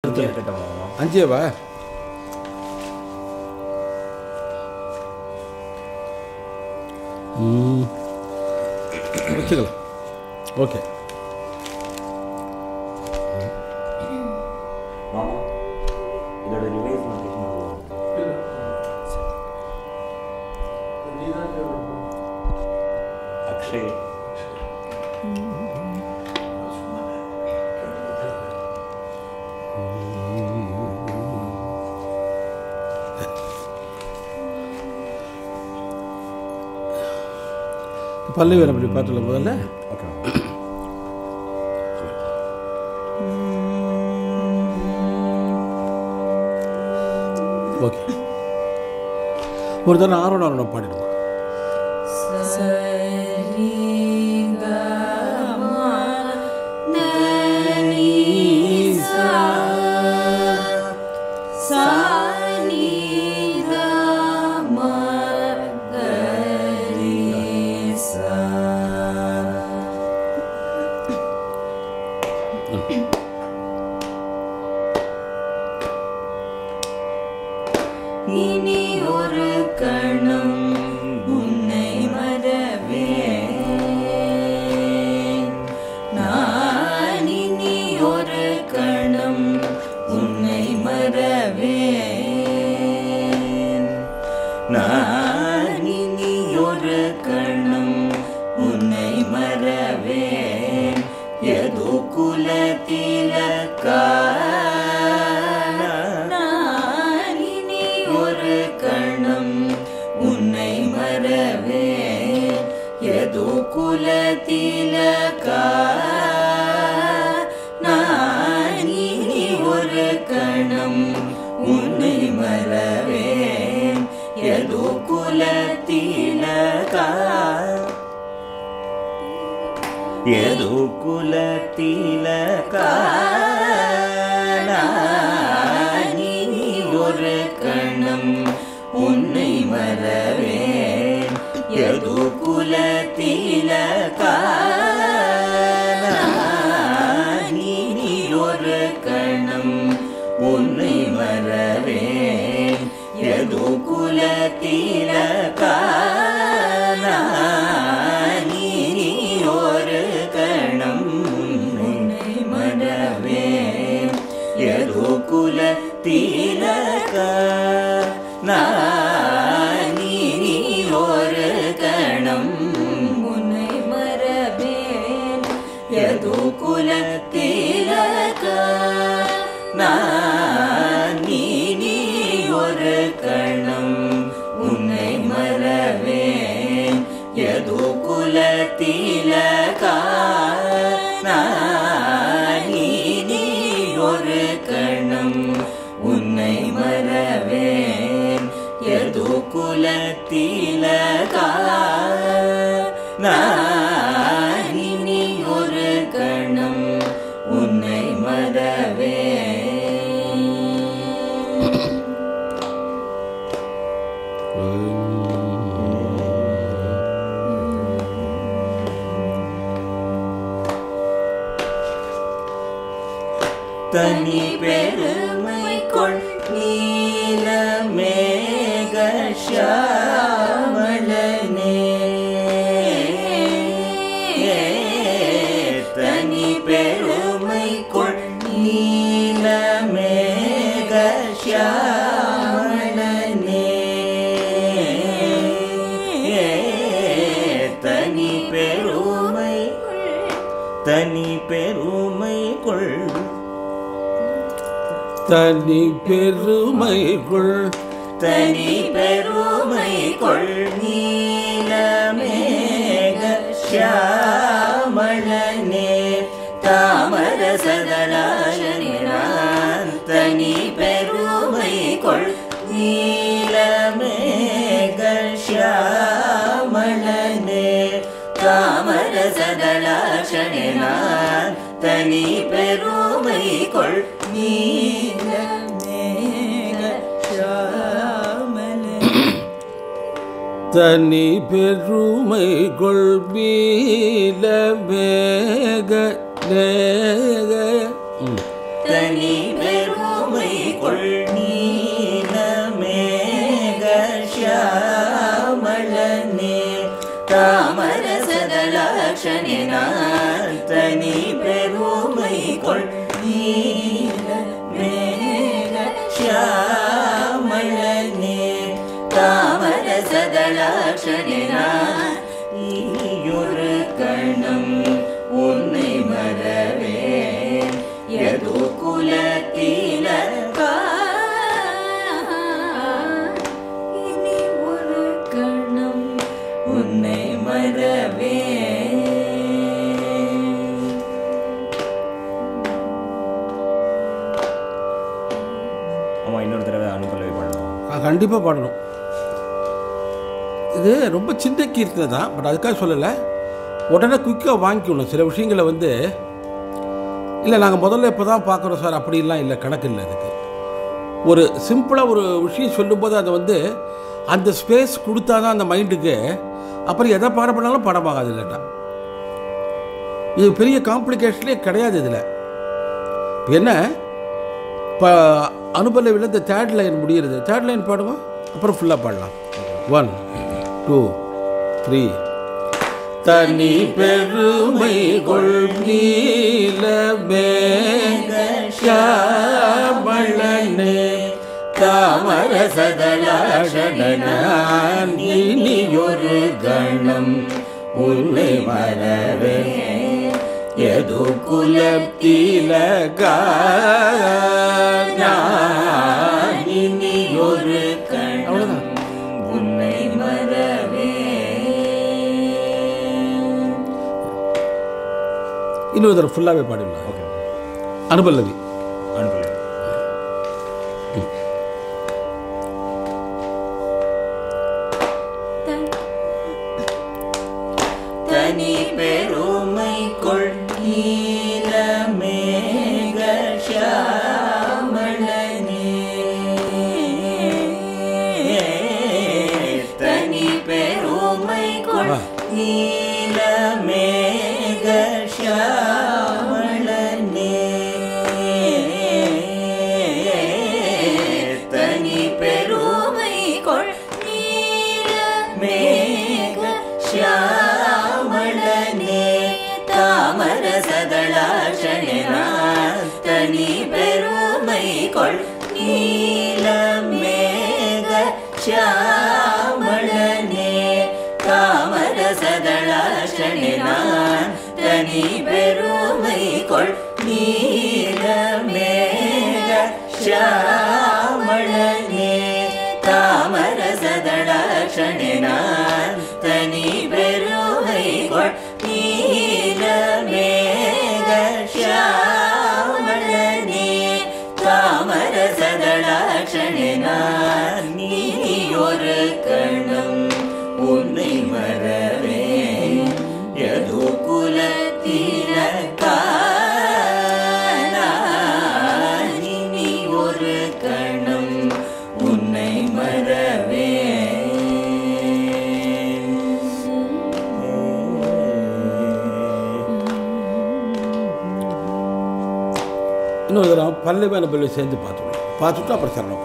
அஞ்சு இருக்கட்டும் அஞ்சேவா ம். வச்சுக்கலாம் ஓகே மாமா இதோட ரிவைஸ் நோட்டிஃபிகேஷன் அக்ஷய் பல்லவி வேறு அப்படி பார்த்துல முதல்ல ஓகே ஓகே ஒரு தடவை ஆரோட ஆரோட பாடிடுவோம் இனி ஒரு கணம் உன்னை மறவே நான் இனி ஒரு கணம் உன்னை மறவே நான் இனி ஒரு கணம் உன்னை மறவே எது குலத்திலக்கா நான் இனி ஒரு கணம் உன்னை மறவே எது குலத்திலக்கா நான் இனி ஒரு கணம் உன்னை மறவே எது குலத்திலக்கா எது குலத்திலக்கா நீ ஒரு கணம் உன்னை மறவேன் எது குலத்திலக்கா நீ ஒரு கணம் உன்னை மறவேன் எது குலத்திலக்கா நீ ஒரு கணம் உன்னை மறவேன் எது குலத்திலக்கா நீ ஒரு கணம் உன்னை மறவேன் எது குலத்திலக்கா நீ ஒரு கணம் உன்னை மறவேன் எது குலத்திலக்கா நீ ஒரு கணம் உன்னை மறவேன் எது குலத்திலக்கா நீ ஒரு கணம் உன்னை மறவேன் தனி பெருமை கொள் நீல மேக ஷாமளனே தனி பெருமை கொள் நீல மேக ஷாமளனே தனி பெருமை தனி பெருமை கொள் தனி பெருமைக்குள் தனி பெருமை கொள் நீலமேக ஷியாமளனே தாமர சதலாஷனிரான் தனி பெருமை கொள் நீலமேக ஷியாமளனே தாமர சதலாஷனிரான் தனி பெருமை கொள் நீலமேக ஷியாமளனே தனி பெருமைக்குள் வீல மேக நேக ம். தனி பெருமை சதலாட்சணே நான் தனி பெருமை கொள் நீல மேக ஷியாமளனே தாமர சதலாட்சணே நான் நீயொரு கணம் உன்னை மறவே எது குலத்தில இனி ஒரு கணம் உன்னை மறவே ஆமாம் இன்னொரு தடவை அனுப்பலவே பண்ணலாம் கண்டிப்பாக பாடணும் இது ரொம்ப சின்ன கீர்த்தனை தான் பட் அதுக்காக சொல்லலை உடனே குயிக்காக வாங்கிக்கணும் சில விஷயங்களை வந்து இல்லை நாங்கள் முதல்ல இப்போ தான் பார்க்குறோம் சார் அப்படிலாம் இல்லை கணக்கு இல்லை அதுக்கு ஒரு சிம்பிளாக ஒரு விஷயம் சொல்லும்போது அதை வந்து அந்த ஸ்பேஸ் கொடுத்தா தான் அந்த மைண்டுக்கு அப்புறம் எதை பாடம் பண்ணாலும் படமாகாது இல்லைட்டா இது பெரிய காம்ப்ளிகேஷனே கிடையாது இதில் இப்ப என்ன இப்போ அனுபலவில் இந்த தேர்ட் லைன் முடிகிறது தேர்ட் லைன் பாடுங்க அப்புறம் ஃபுல்லாக பாடலாம் ஒன் டூ த்ரீ தனி பெருமை கொள் நீலமே ஷாமளனே தாமர சதலாஷணன் இனியொரு கணம் உன்னை மறவே எது குலத்திலக இனியொரு கணம் உன்னை மறவே இன்னொரு தடவை ஃபுல்லாகவே பாடிடலாம் ஓகே அனுபல்லவி அனுப்பல தனி பெருமை கொள் நீல மேக ஷியாமளனே தனி பெருமை கொள் வா. நீல மேக ஷியாமளனே தனி பெருமை கொள் நீல மேக ஷியாமளனே தாமர சதளாஷணே நான் தனி பெருமை கொள் நீல மேக ஷியாமளனே தாமர சதளாஷணே நான் தனி பெருமை கொள் நீல மேக ஷியாமளனே தாமர சதளாஷணே நான் தனி பெருமை கொள் நீல மேக ஷியாமளனே தாமர சதளாஷணே நான் நீ ஒரு கணம் உன்னை மறவே எது குலத்தில நீ ஒரு கணம் உன்னை மறவே இன்னொரு தடவை பல்லவி அனுபல்லவி சேர்ந்து பார்த்துக்கணும் பார்த்துட்டு அப்புறம் சரணம்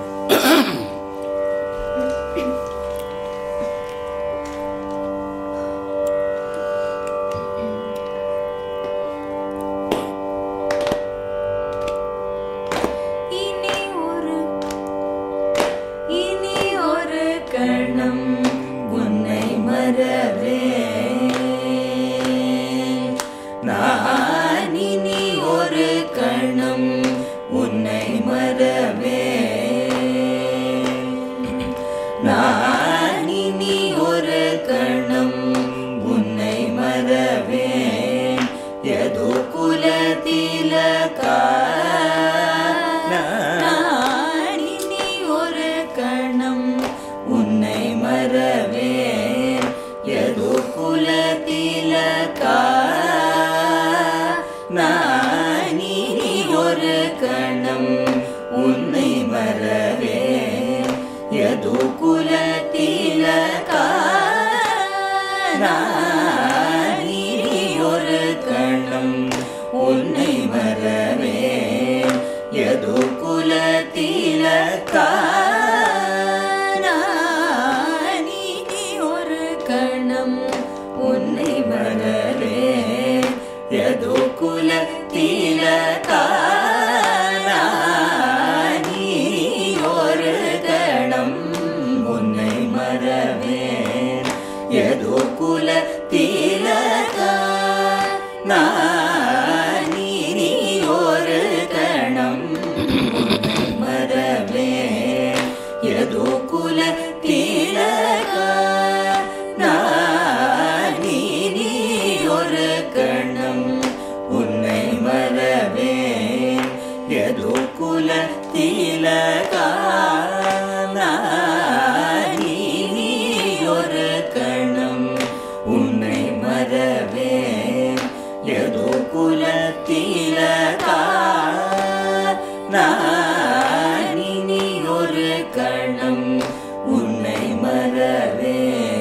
இனி ஒரு இனி ஒரு கணம் உன்னை மறவே நான் இனி ஒரு கணம் உன்னை மறவே நான் இனி ஒரு கணம் உன்னை மறவே எது குலத்திலகா நான் இனி ஒரு கணம் உன்னை மறவே எது குலத்திலகா நான் இனி ஒரு கணம் உன்னை மறவே எது குலத்திலகா நான் இனி ஒரு கணம் உன்னை மறவே எது குலத்திலகா நான் இனி ஒரு கணம் உன்னை மறவே உன்னை மறவே எது குல திலக நானி நீ ஒரு கணம் உன்னை மறவே எது குல திலக நானி நீ ஒரு கணம் உன்னை மறவே எது குல திலக நானி நீ ஒரு கணம் உன்னை மறவே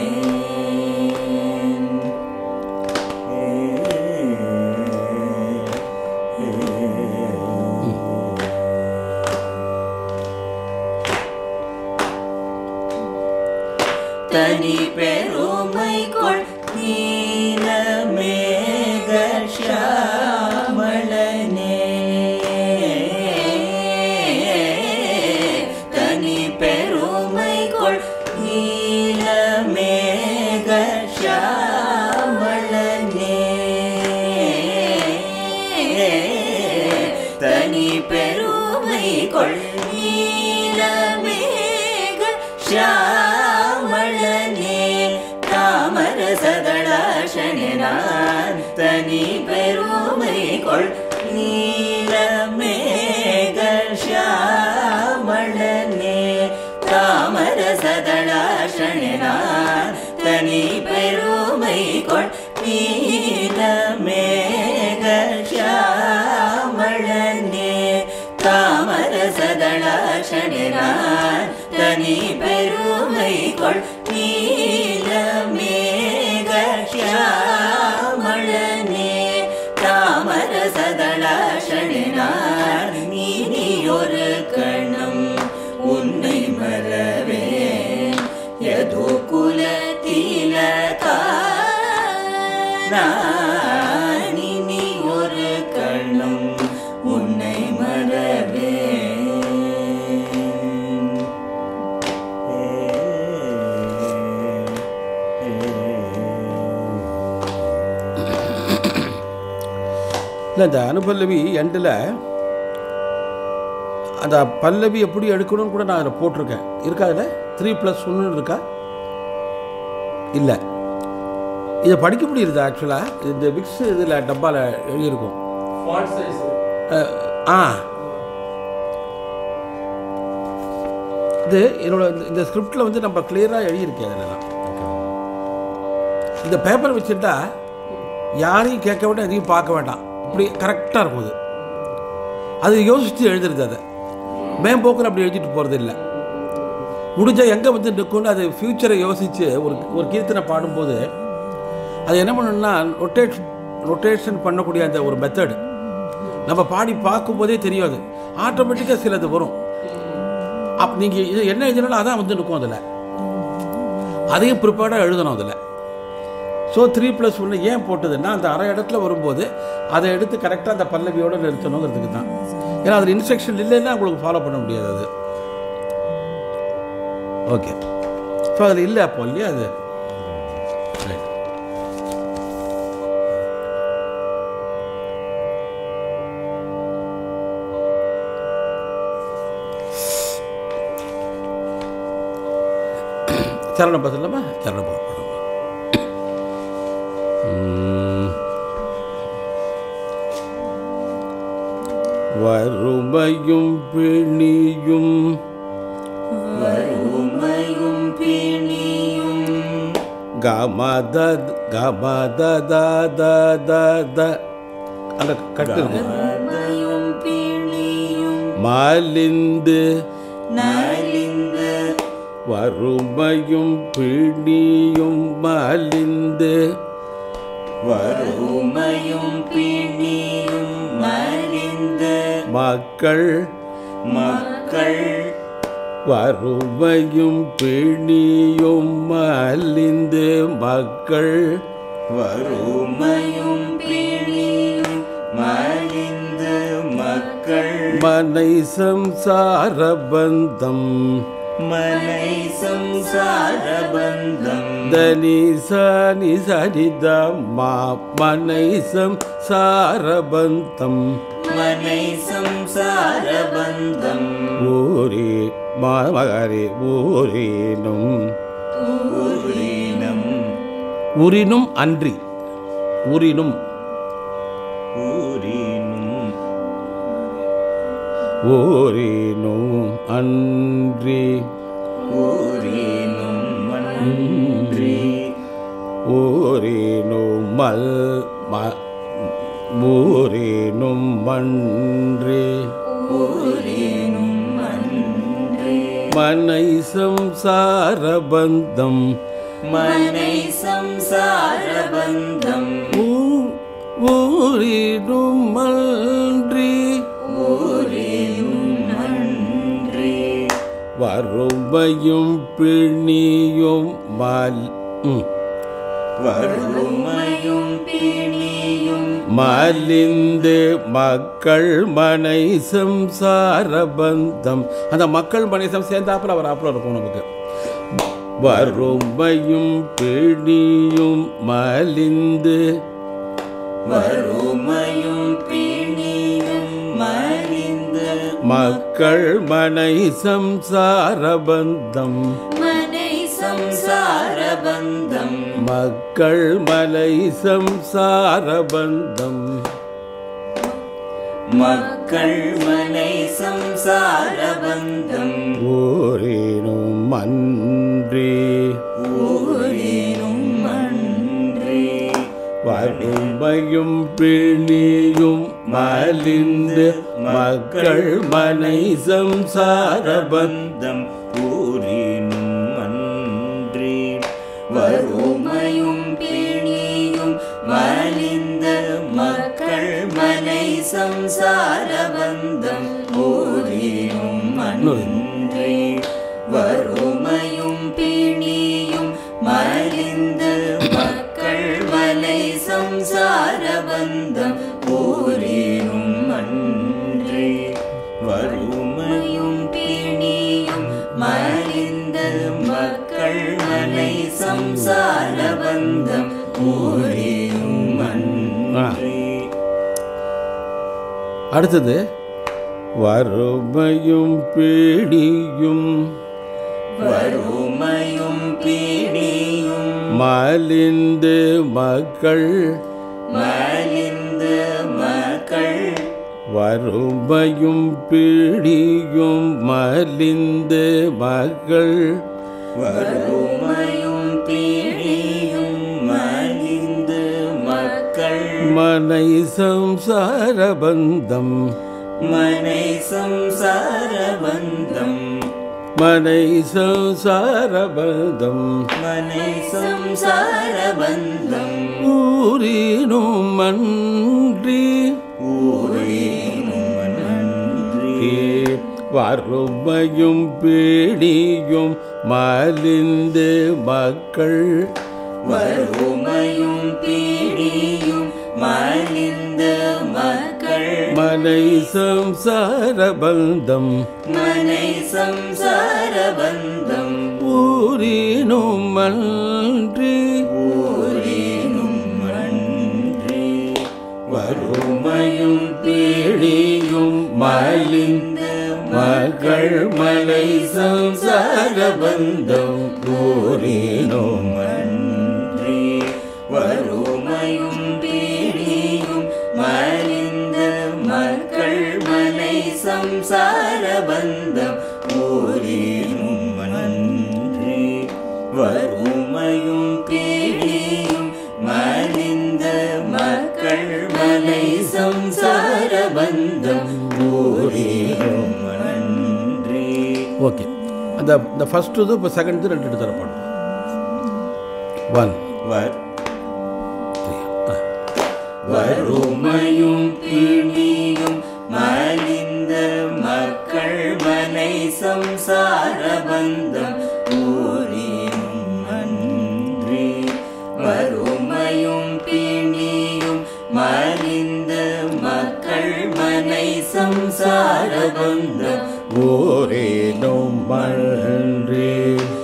தனி பெருமை கொள் நீல மேக ஷாமளனே தனி பெருமை கொள் நீல மேக ஷாமளனே தனி பெருமை கொள் நீல மேக ஷாமளனே தாமர சதளாஷனே நான் தனி பெருமை கொள் நீல மேக ஷாமளனே தாமர சதளாஷனே நான் தனி பெருமை கொள் நீல மேக ஷாமளனே தாமர சதளாஷனே நான் தனி பெருமை கொள் நீல மேக ஷாமளனே தாமர சதளாஷனே நான் நீ நீ ஒரு கணம் உன்னை மறவே எது குல திலகா நானி நீ ஒரு கணம் உன்னை மறவே இல்லை இந்த அனுபல்லவி எண்டில் அந்த பல்லவி எப்படி எடுக்கணும்னு கூட நான் அதில் போட்டிருக்கேன் இருக்கா அதில் த்ரீ ப்ளஸ் ஒன்று இருக்கா இல்லை இதை படிக்க முடியுது ஆக்சுவலாக இந்த விக்ஸ் இதில் டப்பாவில் எழுதியிருக்கும் ஃபாண்ட் சைஸ் அஹ், ஆ இது என்னோட இந்த- இந்த ஸ்கிரிப்டில் வந்து நம்ம கிளியராக எழுதியிருக்கேன் அதிலலாம் இந்த பேப்பர் வச்சுட்டா யாரையும் கேட்க வேண்டாம் எதையும் பார்க்க வேண்டாம் இப்படி கரெக்டாக இருக்கும் அது அது யோசித்து எழுதுறது அதை மேம்போக்கில் அப்படி எழுதிட்டு போகிறது இல்லை முடிஞ்சால் எங்கே வந்து நிற்கும்னு அது ஃப்யூச்சரை யோசித்து ஒரு ஒரு கீர்த்தனை பாடும்போது அது என்ன பண்ணணும்னா ரொட்டேட் ரொட்டேஷன் பண்ணக்கூடிய அந்த ஒரு மெத்தடு நம்ம பாடி பார்க்கும்போதே தெரியாது ஆட்டோமேட்டிக்காக சிலது வரும் அப் நீங்கள் இது என்ன எழுதினாலும் அதான் வந்து நிற்கும் அதில் அதையும் ப்ரிப்பேர்டாக எழுதணும் அதில் ஸோ த்ரீ ப்ளஸ் ஒன்று ஏன் போட்டதுன்னா அந்த அரை இடத்துல வரும்போது அதை எடுத்து கரெக்டாக அந்த பல்லவியோடு நிறுத்தணுங்கிறதுக்கு தான் ஏன்னா அதில் இன்ஸ்ட்ரக்ஷன் இல்லைன்னா உங்களுக்கு ஃபாலோ பண்ண முடியாது அது ஓகே ஸோ அதில் இல்லை அப்போ இல்லையா அது ரைட் சரணம் பதிலாமா சரணம் பா- பாடுங்க. உம். வறுமையும் பிணியும் வறுமையும் பிணியும் கமத கமத அந்த கட்டு இருக்கு. வறுமையும் பிணியும் மலிந்து நலிந்து வறுமையும் பிணியும் மலிந்து வறுமையும் பிணியும் மலிந்து மக்கள் மக்கள் வறுமையும் பிணியும் மலிந்து மக்கள் வறுமையும் பிணியும் மலிந்து மக்கள் மனை சம்சார பந்தம் மனை சம்சார பந்தம் தனி சனி சரித மா மனை சாரபந்தம் மனை சம்சார பந்தம் ஊரே மகரே ஊரேனும் ஊரீனம் உரினும் அன்றி உரினும் ஊரீனும் ஓரேனும் அன்றி ஊரீனும் மன்றி ஓரேனும் மல் ம ஊரேனும் மன்றி ஊரீனும் மன்றி மனை சம்சாரபந்தம் மனை சம்சார பந்தம் ஊரிடும் மன்றி ஊரீனும் மன்றி வறுமையும் பிணியும் மல் ம். வறுமையும் பிணியும் மலிந்து மக்கள் மனை சம்சாரபந்தம் அந்த மக்கள் மனை சம் சேர்ந்தாப்புல அவர் அப்புறம் இருக்கும் நமக்கு வறுமையும் பிணியும் மலிந்து வறுமையும் பிணியும் மறிந்து மக்கள் மனை சம்சாரபந்தம் மனை சம்சார பந்தம் மக்கள் மலை சம்சாரபந்தம் மக்கள் மனை சம்சார பந்தம் ஓரேனும் அன்றி ஊரேனும் மன்றி வறுமையும் பிணியும் மலிந்து மக்கள் மனை சம்சாரபந்தம் பந்தம் ஊரினும் அன்றி வறுமையும் பிணியும் மலிந்த மக்கள் மனை சம்சார பந்தம் ஊரினும் அன்றி வறுமையும் பிணியும் மலிந்த மக்கள் மலை சம்சார பந்தம் ஊரினும் அன்றி வறுமையும் பிணியும் மலிந்த மக்கள் மலை சம்சார பந்தம் ஊரினும் அன்றி அடுத்தது வறுமையும் பிணியும் வறுமையும் பீடியும் மலிந்து மக்கள் மலிந்த மக்கள் வறுமையும் பிடியும் மலிந்து மக்கள் வறுமையும் பீடியும் மலிந்த மக்கள் மனை சம்சாரபந்தம் மனை சம்சார பந்தம் மனை சம்சாரபந்தம் மனை சம்சார பந்தம் ஊரினும் மன்றி ஊரினும் நன்றி வறுமையும் பிடியும் மலிந்து மக்கள் வறுமையும் பீடியும் மலிந்த மக்கள் மனை சம்சாரபந்தம் மனை சம்சார பந்தம் ஊரினும் மன்றி ஊரினும் நன்றி வறுமையும் பீடியும் மலிந்த மக்கள் மலை சம்சாரபந்தம் ஊரினும் நன்றி வறுமையும் பீடியும் மலிந்த மக்கள் மனை சம்சார பந்தம் ஊரினும் நன்றி வறுமையும் பீடியும் மலிந்த மக்கள் மனை சம்சார பந்தம் ஊரினும் நன்றி ஓகே அந்த இந்த ஃபர்ஸ்ட் இது இப்போ செகண்ட் ரெண்டு எடுத்து தரப்படும் ஒன் வர் வறுமையும் பிணியும் மலிந்த மக்கள் மனை சம்சார பந்தம் ஊரினும் நன்றி வறுமையும் பிணியும் மலிந்த மக்கள் மனை சம்சார சம்சார பந்தம் ஓரேனும் மன்றி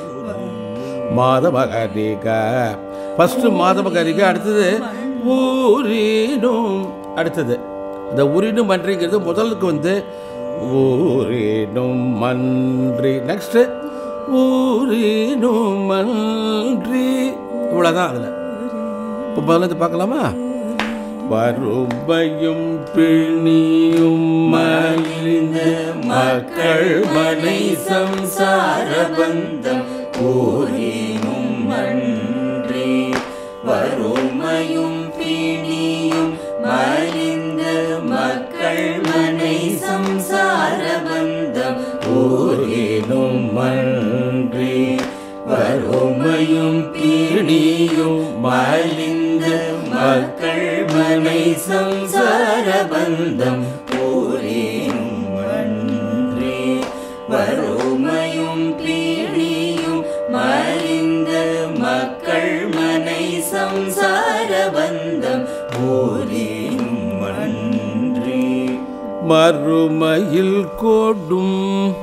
மாதமகரிக ஃபஸ்ட்டு மாதமகரிக அடுத்தது ஊரினும் அடுத்தது இந்த உரினும் மன்றிங்கிறது முதலுக்கு வந்து ஊரினும் மன்றி நெக்ஸ்ட்டு ஊரினும் மன்றி இவ்வளோதான் அதில் இப்போ முதல்ல இருந்து பார்க்கலாமா வறுமையும் பிணியும் மலிந்த மக்கள் மனை சம்சார பந்தம் ஓரேனும் மன்றி வறுமையும் பிணியும் மலிந்த மக்கள் மனை சம்சார பந்தம் ஓரேனும் மன்றி வறுமையும் பிணியும் மலிந்த மக்கள் மனை சம்சார பந்தம் ஓரேனும் மன்றி வறுமையும் பீடியும் மலிந்த மக்கள் மனை சம்சார பந்தம் ஓரேனும் மன்றி மறுமையில் கோடும்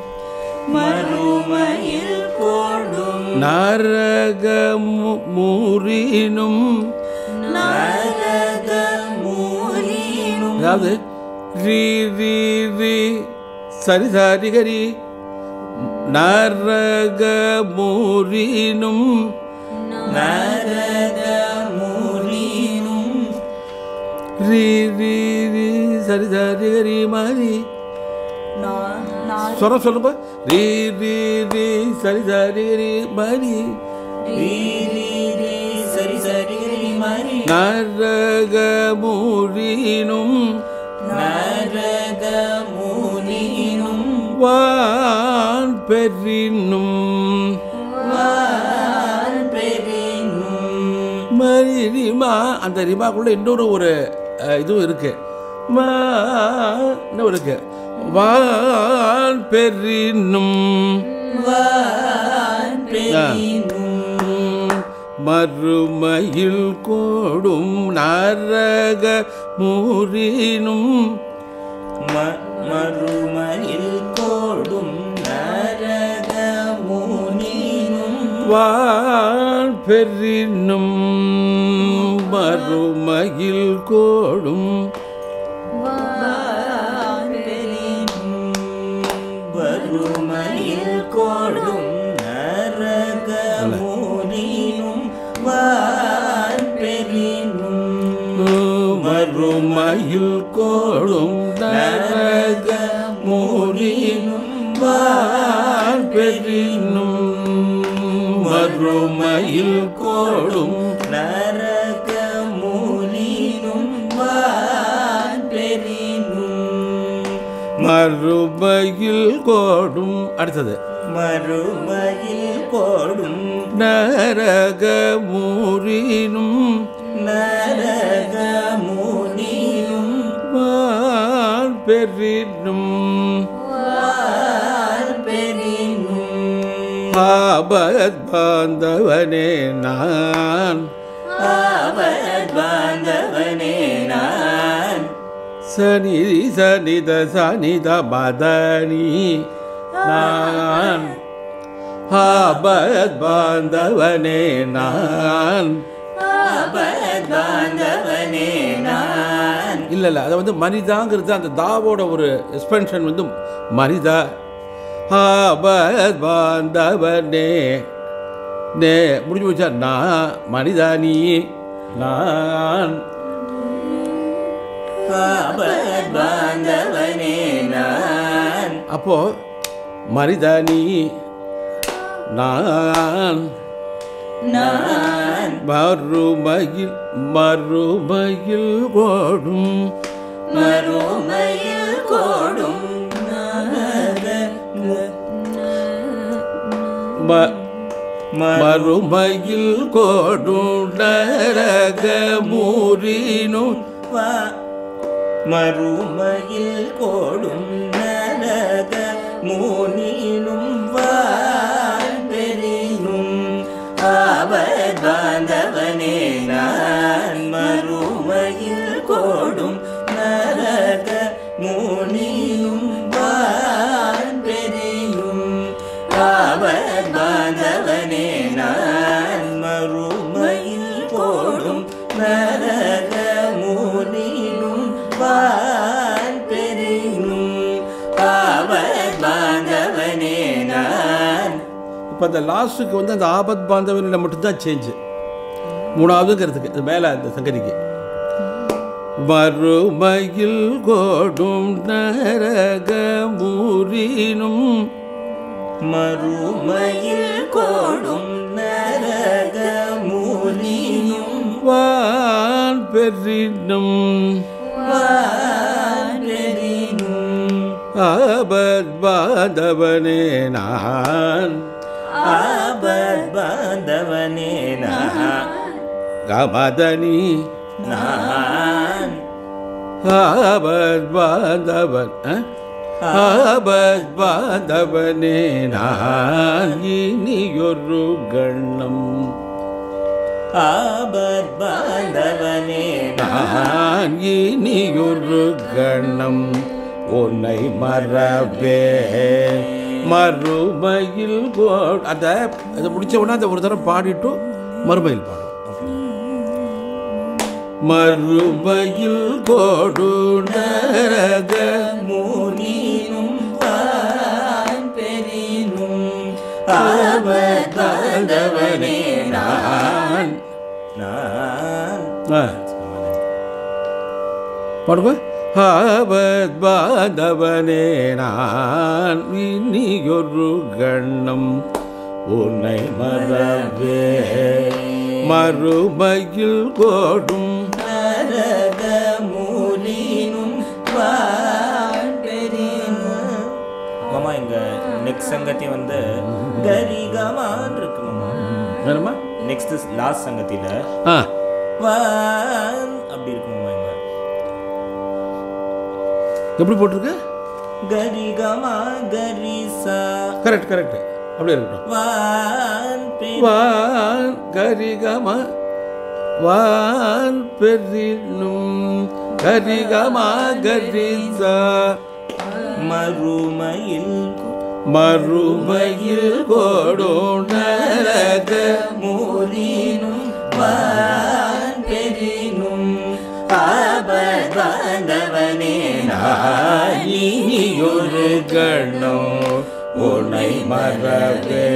மறுமையில் கோடும் நரக மு- மூரினும் நரக மூலினும் அதாவது ரீ ரீ ரீ சரி சரி கரி நரக மூரினும் நரக மூலினும் ரீ ரீ ரீ சரி சரி கரி மாதிரி சொல்ல சொல்லுங்க ரீ ரீ ரீ சரி சரி கரி மாதிரி ரீ ரீ ரீ சரி சரி கரி மாறி நரக மூரினும் நரக மூலினும் வான் பெரினும் வான் பெரினும் மாதிரி ரிமா அந்த ரிமாக்குள்ள இன்னொரு ஒரு அஹ், இதுவும் இருக்கு மா இன்னும் இருக்கு வான் பெரினும் வான் பெரினும் மறுமையில் கோடும் நரக மூரினும் ம- மறுமையில் கோடும் நரக மூனினும் வான் பெரினும் மறுமையில் கோடும் வறுமையில் கோடும் நரக மூனினும் வான் பெரினும் மறுமையில் கோடும் நரக மூரினும் வான் பெரினும் மறுமையில் கோடும் நரக மூலினும் வான் பெரினும் மறுமையில் கோடும் அடுத்தது மறுமையில் கோடும் நரக மூரினும் நரக மூலினும் வான் பெரினும் வான் பெரினும் ஆபத் பாந்தவனே நான் ஆவத் பாந்தவனே நான் சனிதி சனித சனித மதனி நான் ஆபத் பாந்தவனே நான் ஆவத் பாந்தவனே நான் இல்லை இல்லை அதை வந்து மனிதாங்கிறது அந்த தாவோட ஒரு எக்ஸ்பென்ஷன் வந்து மனிதா ஆபத் பாந்தவனே நே முடிஞ்சு போச்சா நான் மனிதா நீ நான் ஆவத் பாந்தவனே நான் அப்போ மனிதா நீ நான் நான் மறுமையில் மறுமையில் ஓடும் மறுமையில் கோடும் நரக ம- மறு மறுமையில் கோடும் நரக மூரினும் வா- மறுமையில் கோடும் நரக மூனினும் வான் பெரினும் ஆவத் பாந்தவனே நான் மறுமையில் கோடும் நரக மூனினும் இப்போ அந்த லாஸ்ட்டுக்கு வந்து அந்த ஆபத் பாந்தவனில் மட்டும்தான் சேஞ்சு மூணாவதுங்கிறதுக்கு அது மேலே அந்த சங்கதிக்கு மறுமையில் கோடும் நரக மூரினும் மறுமையில் கோடும் நரக மூலியும் வான் பெரினும் வானெறினும் ஆபத் பாந்தவனே நான் ஆபத் பாந்தவனே நான் கமதனி நான் ஆபத் பாந்தவன் அஹ்? ஆபத் பாந்தவனே நான் இனியொரு கண்ணம் ஆபத் பாந்தவனே நான் நான் இனியொரு கணம் உன்னை மறவே மறுமையில் கோ அந்த அதை முடிச்ச உடனே அந்த ஒரு தடவை பாடிட்டு மறுமையில் பாடும் மறுமையில் கோடு நரக மூலினும் வான் பெரினும் ஆபத் பாந்தவனே நான் நான் நான் ஆ. பாடுங்க ஆபத் பாந்தவனே நான் இனியொரு கண்ணம் உன்னை மறவே மறுமையில் கோடும் நரக மூலினும் வான் பெரினும் மாமா இங்க நெக்ஸ்ட் சங்கத்தி வந்து கரிகமான் இருக்கு மாமா வேணுமா நெக்ஸ்ட் லாஸ்ட் சங்கத்தில ஆ வான் அப்படி இருக்கு மாமா இங்க எப்படி போட்டிருக்கு கரிகமா கரிசா கரெக்ட் கரெக்ட் அப்படியே இருக்கட்டும் வான் பெரி வான் கரிகம வான் பெரினும் கரிகமா கரிசா மறுமையில் மறுமையில் கோடும் நரக மூலினும் வான் பெரினும் ஆபத் பாந்தவனே நான் இனியொரு கண்ணோ உன்னை மறவே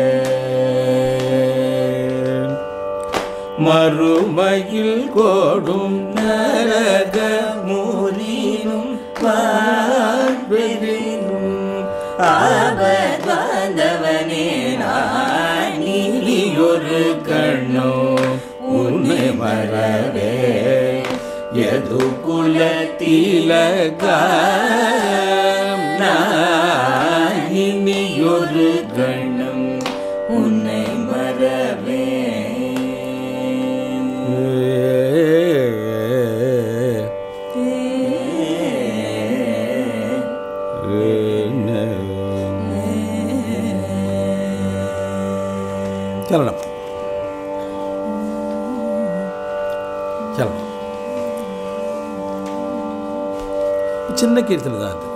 மறுமையில் கோடும் நரக மூலினும் வான் பெரினும் ஆபத் பாந்தவனே நான் இனியொரு கண்ணோ உன்னை மறவே எது குலத்திலகம் நான் இனியொரு கண்ணம் உன்னை மறவே சரணம் சரணம் சின்ன கீர்த்தனை தான் அது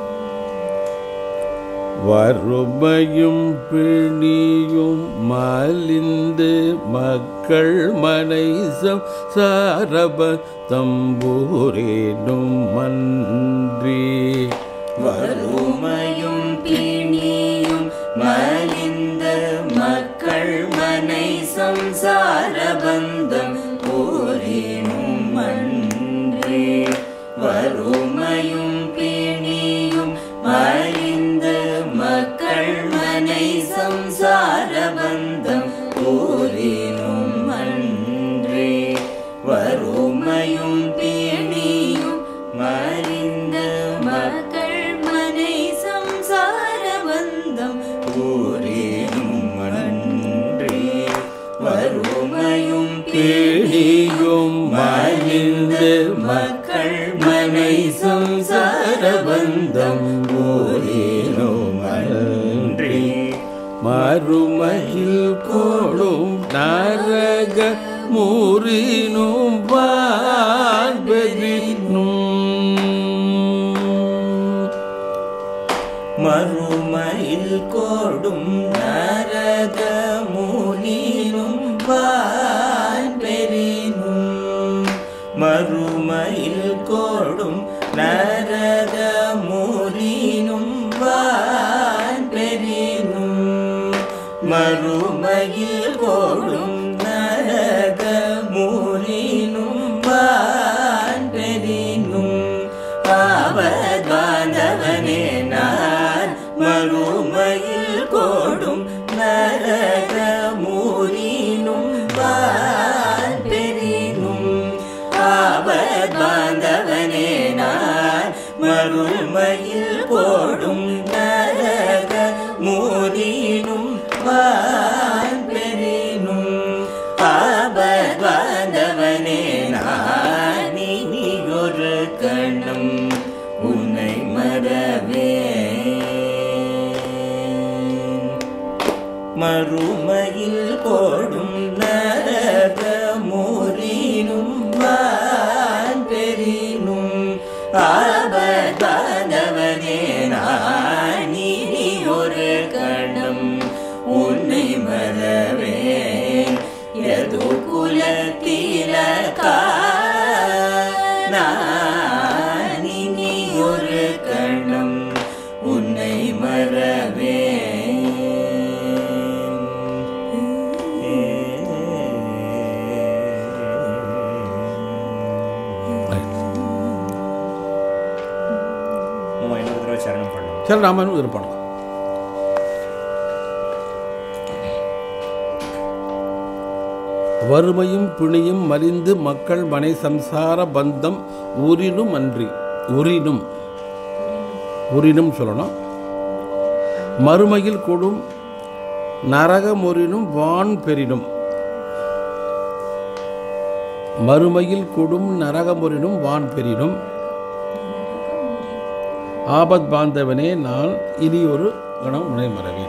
வறுமையும் பிணியும் மலிந்து மக்கள் மனைசம் சாரப தம்பூரேனும் மன்றி வறுமையும் பிணியும் மலிந்த மக்கள் மனை சம்சார பந்தம் போரினும் மன்றே வறுமையும் பிணியும் மலிந்த மக்கள் மனை சம்சார பந்தம் போரினும் மன்றே வறுமையும் பிணியும் மலிந்த மக்கள் மனை சம்சார பந்தம் ஊரேனும் மன்றே வறுமையும் பிணியும் மலிந்து மக்கள் மனை சம்சார பந்தம் ஊரேனும் மன்றே மறுமையில் கோடும் நரக மூரினும் வாழ்வெறினும் மறுமையில் கோடும் நரக மூலினும் வான் பெரினும் மறுமையில் கோடும் நரக மூலினும் வான் பெரினும் மறுமையில் கோடும் நரக மூலினும் வான் பெரினும் ஆவதானவனே நான் மறுமையில் கோடும் நரக மூலினும் வான் பெரினும் ஆவதானவனே நான் மறுமையில் கோடும் நரக மூலினும் வான் பெரினும் ஆபத்வாந்தவனே நான் இனி ஒரு கண்ணம் உன்னை மறவே மறுமையில் போடும் நரக மூரினும் வான் பெரினும் ஆபத்தானவனே நான் இனி ஒரு கணம் உன்னை மறவே எது குலத்தில நான் இனி ஒரு கணம் உன்னை மறவே நம்ம இன்னொரு தடவை சரணம் பண்ணலாம் சரி நாம இது பண்ணலாம் வறுமையும் பிணியும் மலிந்து மக்கள் மனை சம்சார பந்தம் உரினும் அன்றி உரினும் உரினும் சொல்லணும் மறுமையில் கொடும் நரகமொரினும் வான் பெரினும் மறுமையில் கொடும் நரகமொரினும் வான் பெரினும் ஆபத் பாந்தவனே நான் இனி ஒரு கணம் உன்னை மறவேன்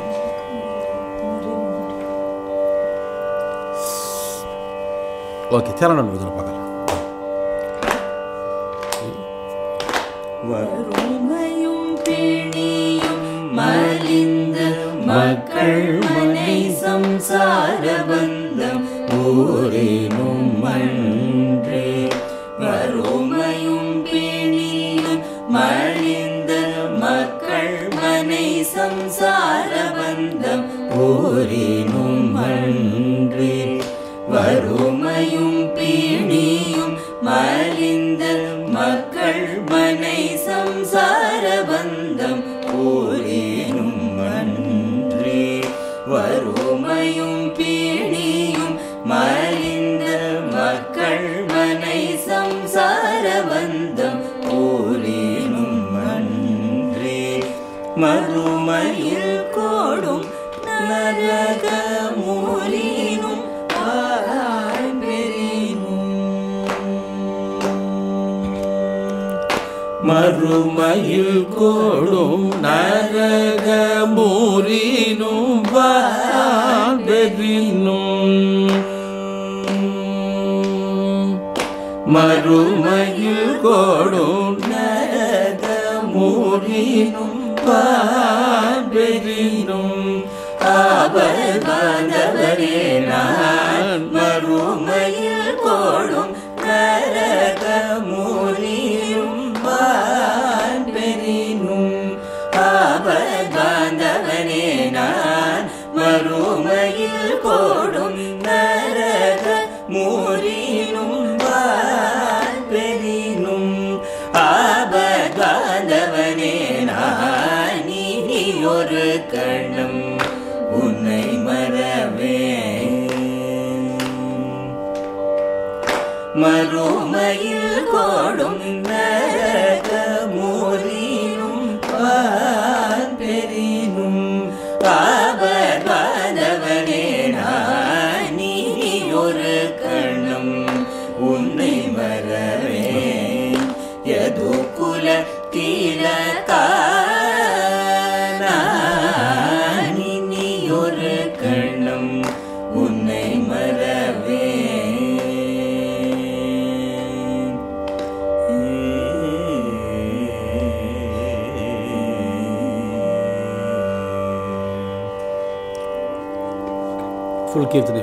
ஓகே சரணம் இதில் பார்க்கலாம் வறுமையும் பிணியும் மலிந்த மக்கள் மனை சம்சார பந்தம் ஊரேனும் அன்றே வறுமையும் பிணியும் மலிந்த மக்கள் மனை சம்சார பந்தம் ஊரேனும் அன்றே வறுமையும் பீணியும் மலிந்த மக்கள் மனை சம்சார பந்தம் போரேனும் அன்றே வறுமையும் பீணியும் மலிந்த மக்கள் மனை சம்சார பந்தம் போரேனும் அன்றே மறுமையில் கோடும் நரக மூலினும் மறுமையில் கோடும் நரக மூரினும் மறுமையில் கோடும் நரக மூலினும் பாபெரினும் ஆபல் பாந்தவரே நான் மறுமையில் கோடும் நரக மூலியும் பான் பெரினும் ஆபல் பாந்தவனே நான் மறுமையில் கோடும் நரக மூலினும் பான் பெரினும் ஆபத்வாந்தவனே நான் இனி ஒரு கண்ணம் உன்னை மறவே மறுமையில் கோடும் நரக மூலினும் பான் பெரினும் ஆபத்வாந்தவனே நான் இனி ஒரு கண்ணம் உன்னை மறவே எது குல இனி ஒரு கண்ணம் உன்னை மறவே ஃபுல் கீர்த்தனை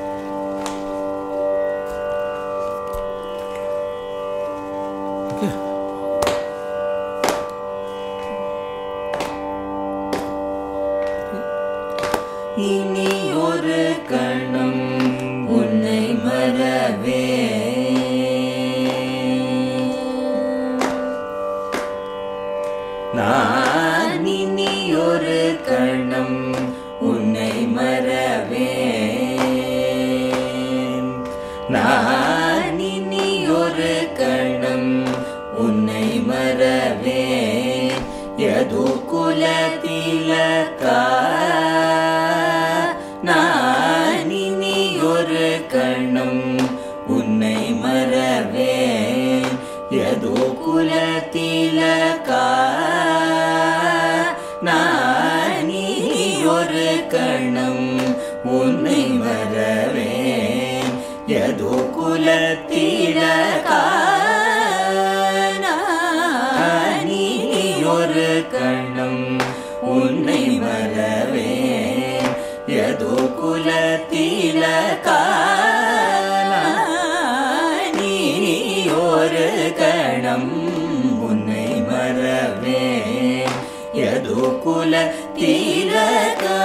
ஓகே இனி ஒரு கணம் உன்னை மறவே நான் இனி ஒரு கணம் உன்னை மறவே நான் இனி ஒரு கணம் உன்னை மறவே யது குலதிலகா நான் இனி ஒரு கணம் உன்னை மறவே யது குலதிலகா நான் இனி ஒரு கணம் உன்னை மறவேன் யது குலத்திலகா நான் இனி ஒரு கணம் உன்னை மறவேன் யது குலத்திலகா நான் இனி ஒரு கணம் உன்னை மறவேன் யது குலத்திலகா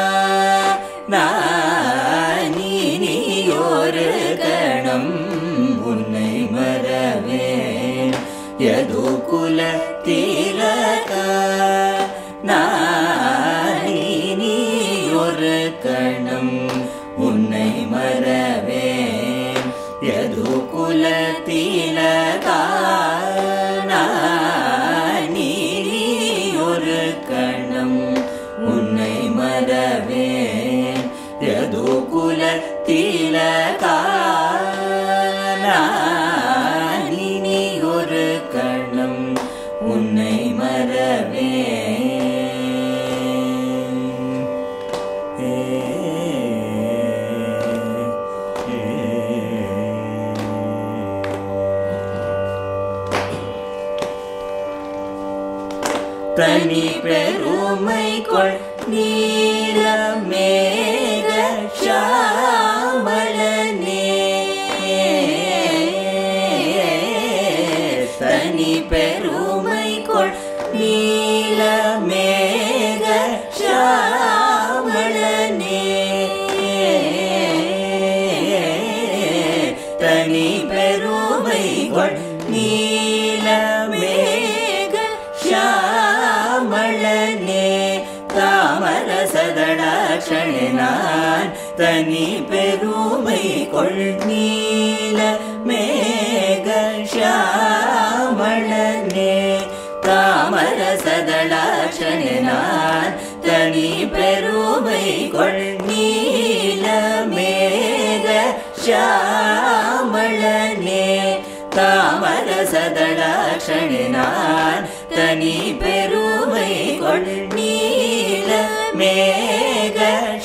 நான் இனி ஒரு கணம் உன்னை மறவேன் யது குலத்திலகா நான் இனி ஒரு கணம் உன்னை மறவேன் யது குலத்திலகா நான் இனி ஒரு கணம் உன்னை மறவேன் யது குலத்திலகா நான் இனி ஒரு கணம் உன்னை மறவேன் ஏ தனி பெருமை கொள் நீல மேக சாமளனே தனி பெருமை கொள் நீல மேக சாமளனே தனி பெருமை கொள் நீல மேக ಶ್ಯಾಮಳನೆ ತಾಮರ ಸದಳಾಕ್ಷಣೆ ನಾನ್ ತನಿ ಪೆರುಮೈ ಕೊಳ್ನೀಲ ಮೇಘ ಶ್ಯಾಮಳನೆ ತಾಮರ ಸದಳಾಕ್ಷಣೆ ನಾನ್ ತನಿ ಪೆರುಮೈ ಕೊಳ್ನೀಲ ಮೇಘ ಶ್ಯಾಮಳನೆ தாமர சதளாட்சணி நான் தனி பெருமை கொள் நீல மேக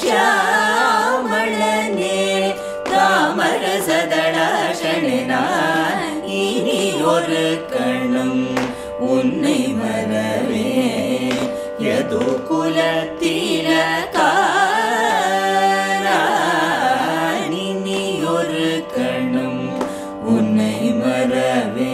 ஷாமளனே தாமர சதளாட்சணி நான் இனி ஒரு கண்ணும் உன்னை மறவே யது குலத்தில இனி ஒரு கண்ணும் உன்னை மறவே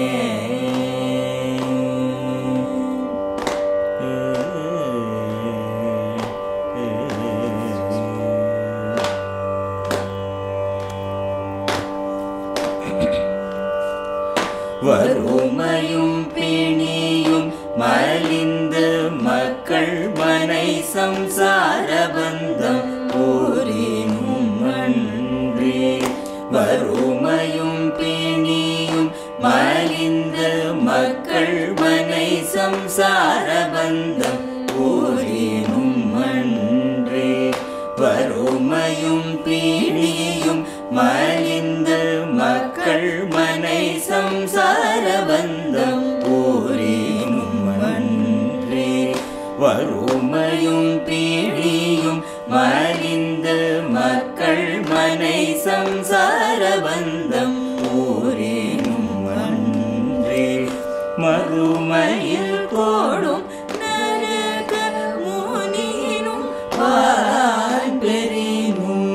வறுமையும் பிணியும் மலிந்து மக்கள் மனை சம்சார பந்தம் ஊரினும் அன்றே வறுமையும் பிணியும் மலிந்து மக்கள் மனை சம்சார பந்தம் ஊரினும் அன்றே வறுமையும் பீடியும் மலிந்து மக்கள் மனை சம்சார பந்தம் ஊரினும் அன்றே வறுமையும் பீடியும் மலிந்து மக்கள் மனை சம்சார பந்தம் ஊரினும் அன்றே மறுமையில் கோடும் நரக முனினும் வான்பெறினும்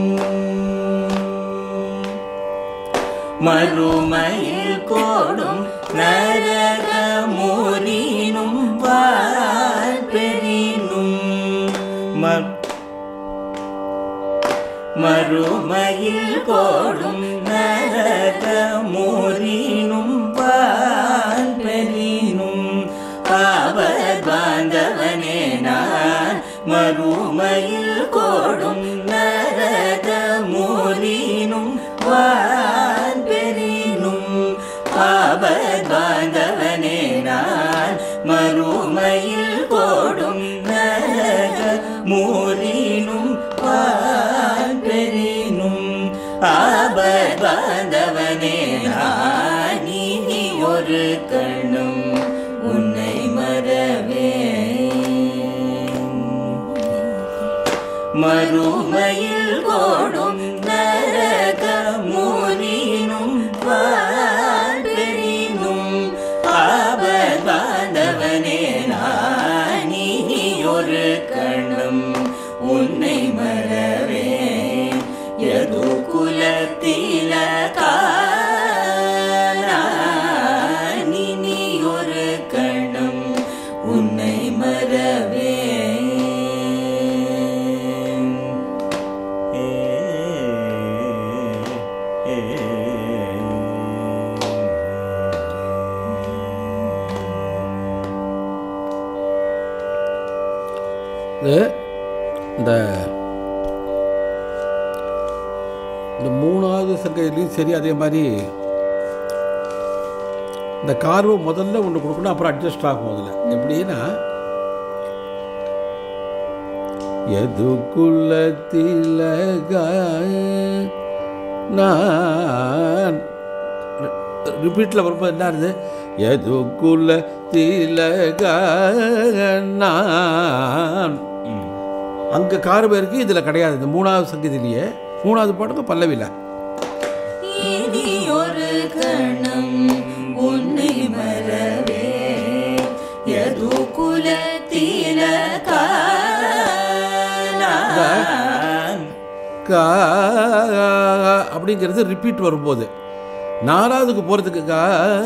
மறுமையில் கோடும் நரக முனினும் வான்பெறினும் ம மறுமையில் கோடும் நரக மூரினும் வான் பெறினும் பாவர் பாந்தவனே நான் மறுமையில் கோடும் நரக மூரினும் வான் பெறினும் பாவர் பாந்தவனே நான் மறுமையில் கோடும் நரக மூரினும் வான் பெறினும் ஆபத் பாந்தவனே நான் நீ ஒரு கண்ணும் உன்னை மறவே மறுமையில் கோடும் நரக மூலினும் வாழ்பெறினும் ஆபத் பாந்தவனே நானி ஒரு கண்ணும் உன்னை மறவே எது குலத்தில காணி நீ ஒரு கண்ணும் உன்னை மறவே இது இந்த இந்த மூணாவது சங்கத்திலையும் சரி அதே மாதிரி இந்த கார்வை முதல்ல ஒன்று கொடுக்கணும் அப்புறம் அட்ஜஸ்ட் ஆகும் முதல்ல எப்படின்னா எது குலத்திலக நான் ரிப்பீட்டில் வரும்போது என்ன இருது எது குலத்திலக நான் அங்கே கார் பேருக்கு இதில் கிடையாது இந்த மூணாவது சங்கத்திலேயே மூணாவது பாட்டுங்க பல்லவியில் இனி ஒரு கணம் உன்னை மறவே எது குலத்தில காணான் கா அப்படிங்கிறது ரிப்பீட் வரும்போது நாலாவதுக்கு போகிறதுக்கு கா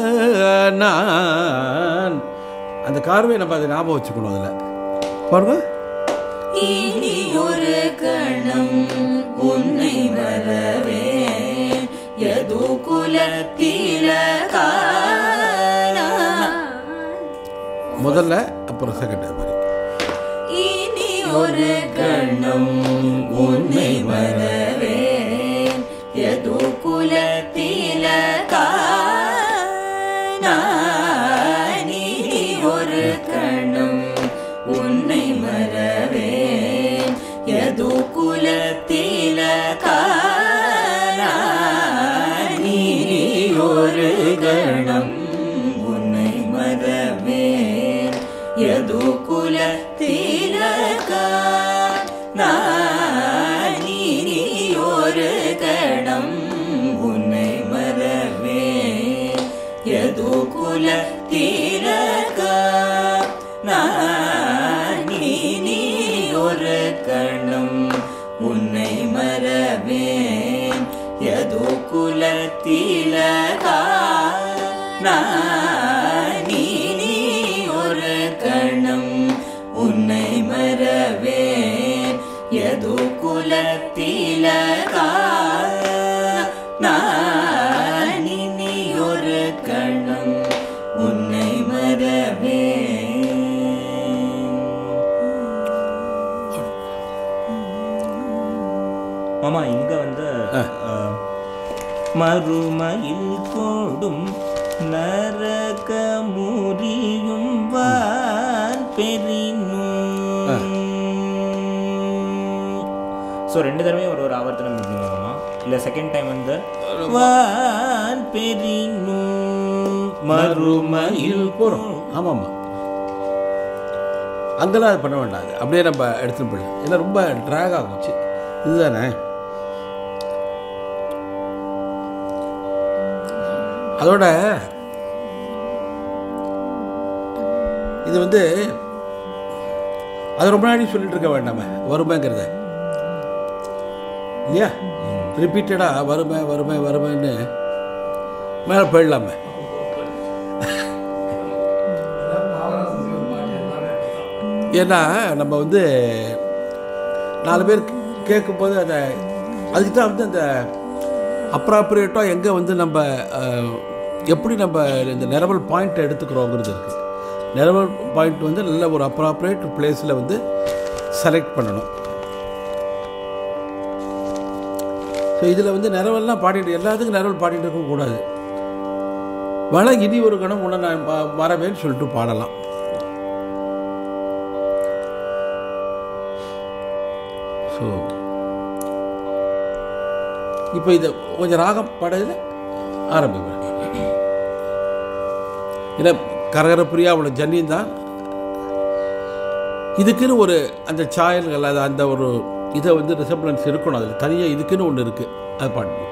நான் அந்த கார்வை நம்ம அதை ஞாபகம் வச்சுக்கணும் அதில் பாருங்க இனி ஒரு கணம் உன்னை மறவே எது குலத்தில காணான் முதல்ல அப்புறம் செகண்ட் மாதிரி இனி ஒரு கண்ணம் உன்னை மறவே எது குலத்தில காணி ஒரு கண்ணம் உன்னை மறவே எது குலத்தில காணி ஒரு கணம் உன்னை மறவே எது குலத்திலக நானி ஒரு கணம் உன்னை மறவே எது குலத்திலக நானி ஒரு கணம் உன்னை மறவே எது குலத்திலக நானி ஒரு கணம் உன்னை மறவே எது குலத்தில நானி ஒரு கணம் உன்னை மறவே மாமா இங்க வந்து அஹ், மறுமையில் கோடும் நரக முறியும் வான் பெறினும் ஸோ ரெண்டு தடவையும் ஒரு ஒரு ஆவர்த்தனம் இருக்கணும் மாமா இல்லை செகண்ட் டைம் வந்து வான் பெறினும் மறுமையில் போகிறோம் ஆமாம்மா அங்கெல்லாம் அது பண்ண வேண்டாம் அது அப்படியே நம்ம எடுத்துன்னு போயிடலாம் ஏன்னா ரொம்ப ட்ராக் ஆகும் சி, இதுதானே அதோட இது வந்து அது ரொம்ப நாளைக்கு சொல்லிட்டு இருக்க வேண்டாமே வறுமைங்கிறத இல்லையா ரிப்பீட்டடாக வறுமை வறுமை வறுமைன்னு மேலே போயிடலாமே ஏன்னா நம்ம வந்து நாலு பேர் கேட்கும்போது அதை அதுக்கு தான் வந்து அந்த அப்ராப்ரியேட்டாக எங்கே வந்து நம்ம அஹ், எப்படி நம்ம இந்த நிரவல் பாயிண்ட்டை எடுத்துக்கிறோங்கிறது இருக்குது நிரவல் பாயிண்ட் வந்து நல்ல ஒரு அப்ராப்ரியேட் பிளேஸில் வந்து செலக்ட் பண்ணணும் ஸோ இதில் வந்து நிரவல்லாம் பாடிட்டு எல்லாத்துக்கும் நிரவல் பாடிட்டு இருக்கக்கூடாது வேணா இனி ஒரு கணம் உன்னை நான் பா- வரவேன்னு சொல்லிட்டு பாடலாம் ஸோ இப்போ இதை கொஞ்சம் ராகம் பாடல ஆரம்பிப்பேன் ஏன்னா கரகரப்பிரியா அவ்வளோ ஜன்னியும் தான் இதுக்குன்னு ஒரு அந்த சாயல்கள் அது அந்த ஒரு இதை வந்து ரிசம்பிளன்ஸ் இருக்கணும் அதில் தனியாக இதுக்குன்னு ஒன்று இருக்குது அது பாடணும்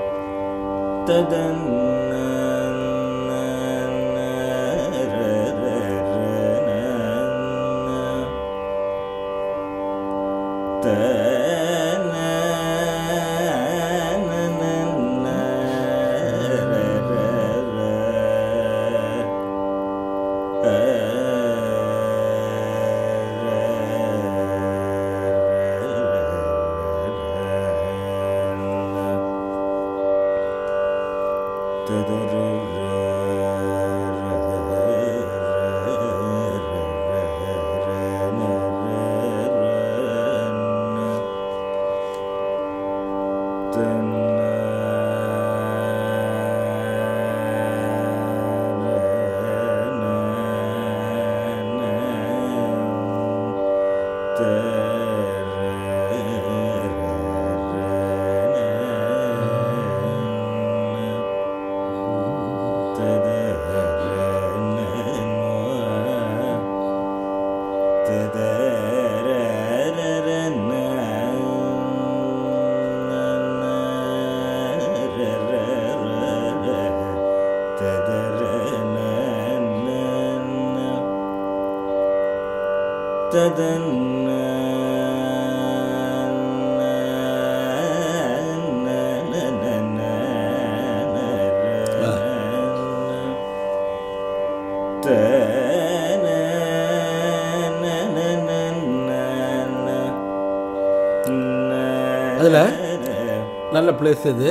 அதில் நல்ல பிளேஸ் இது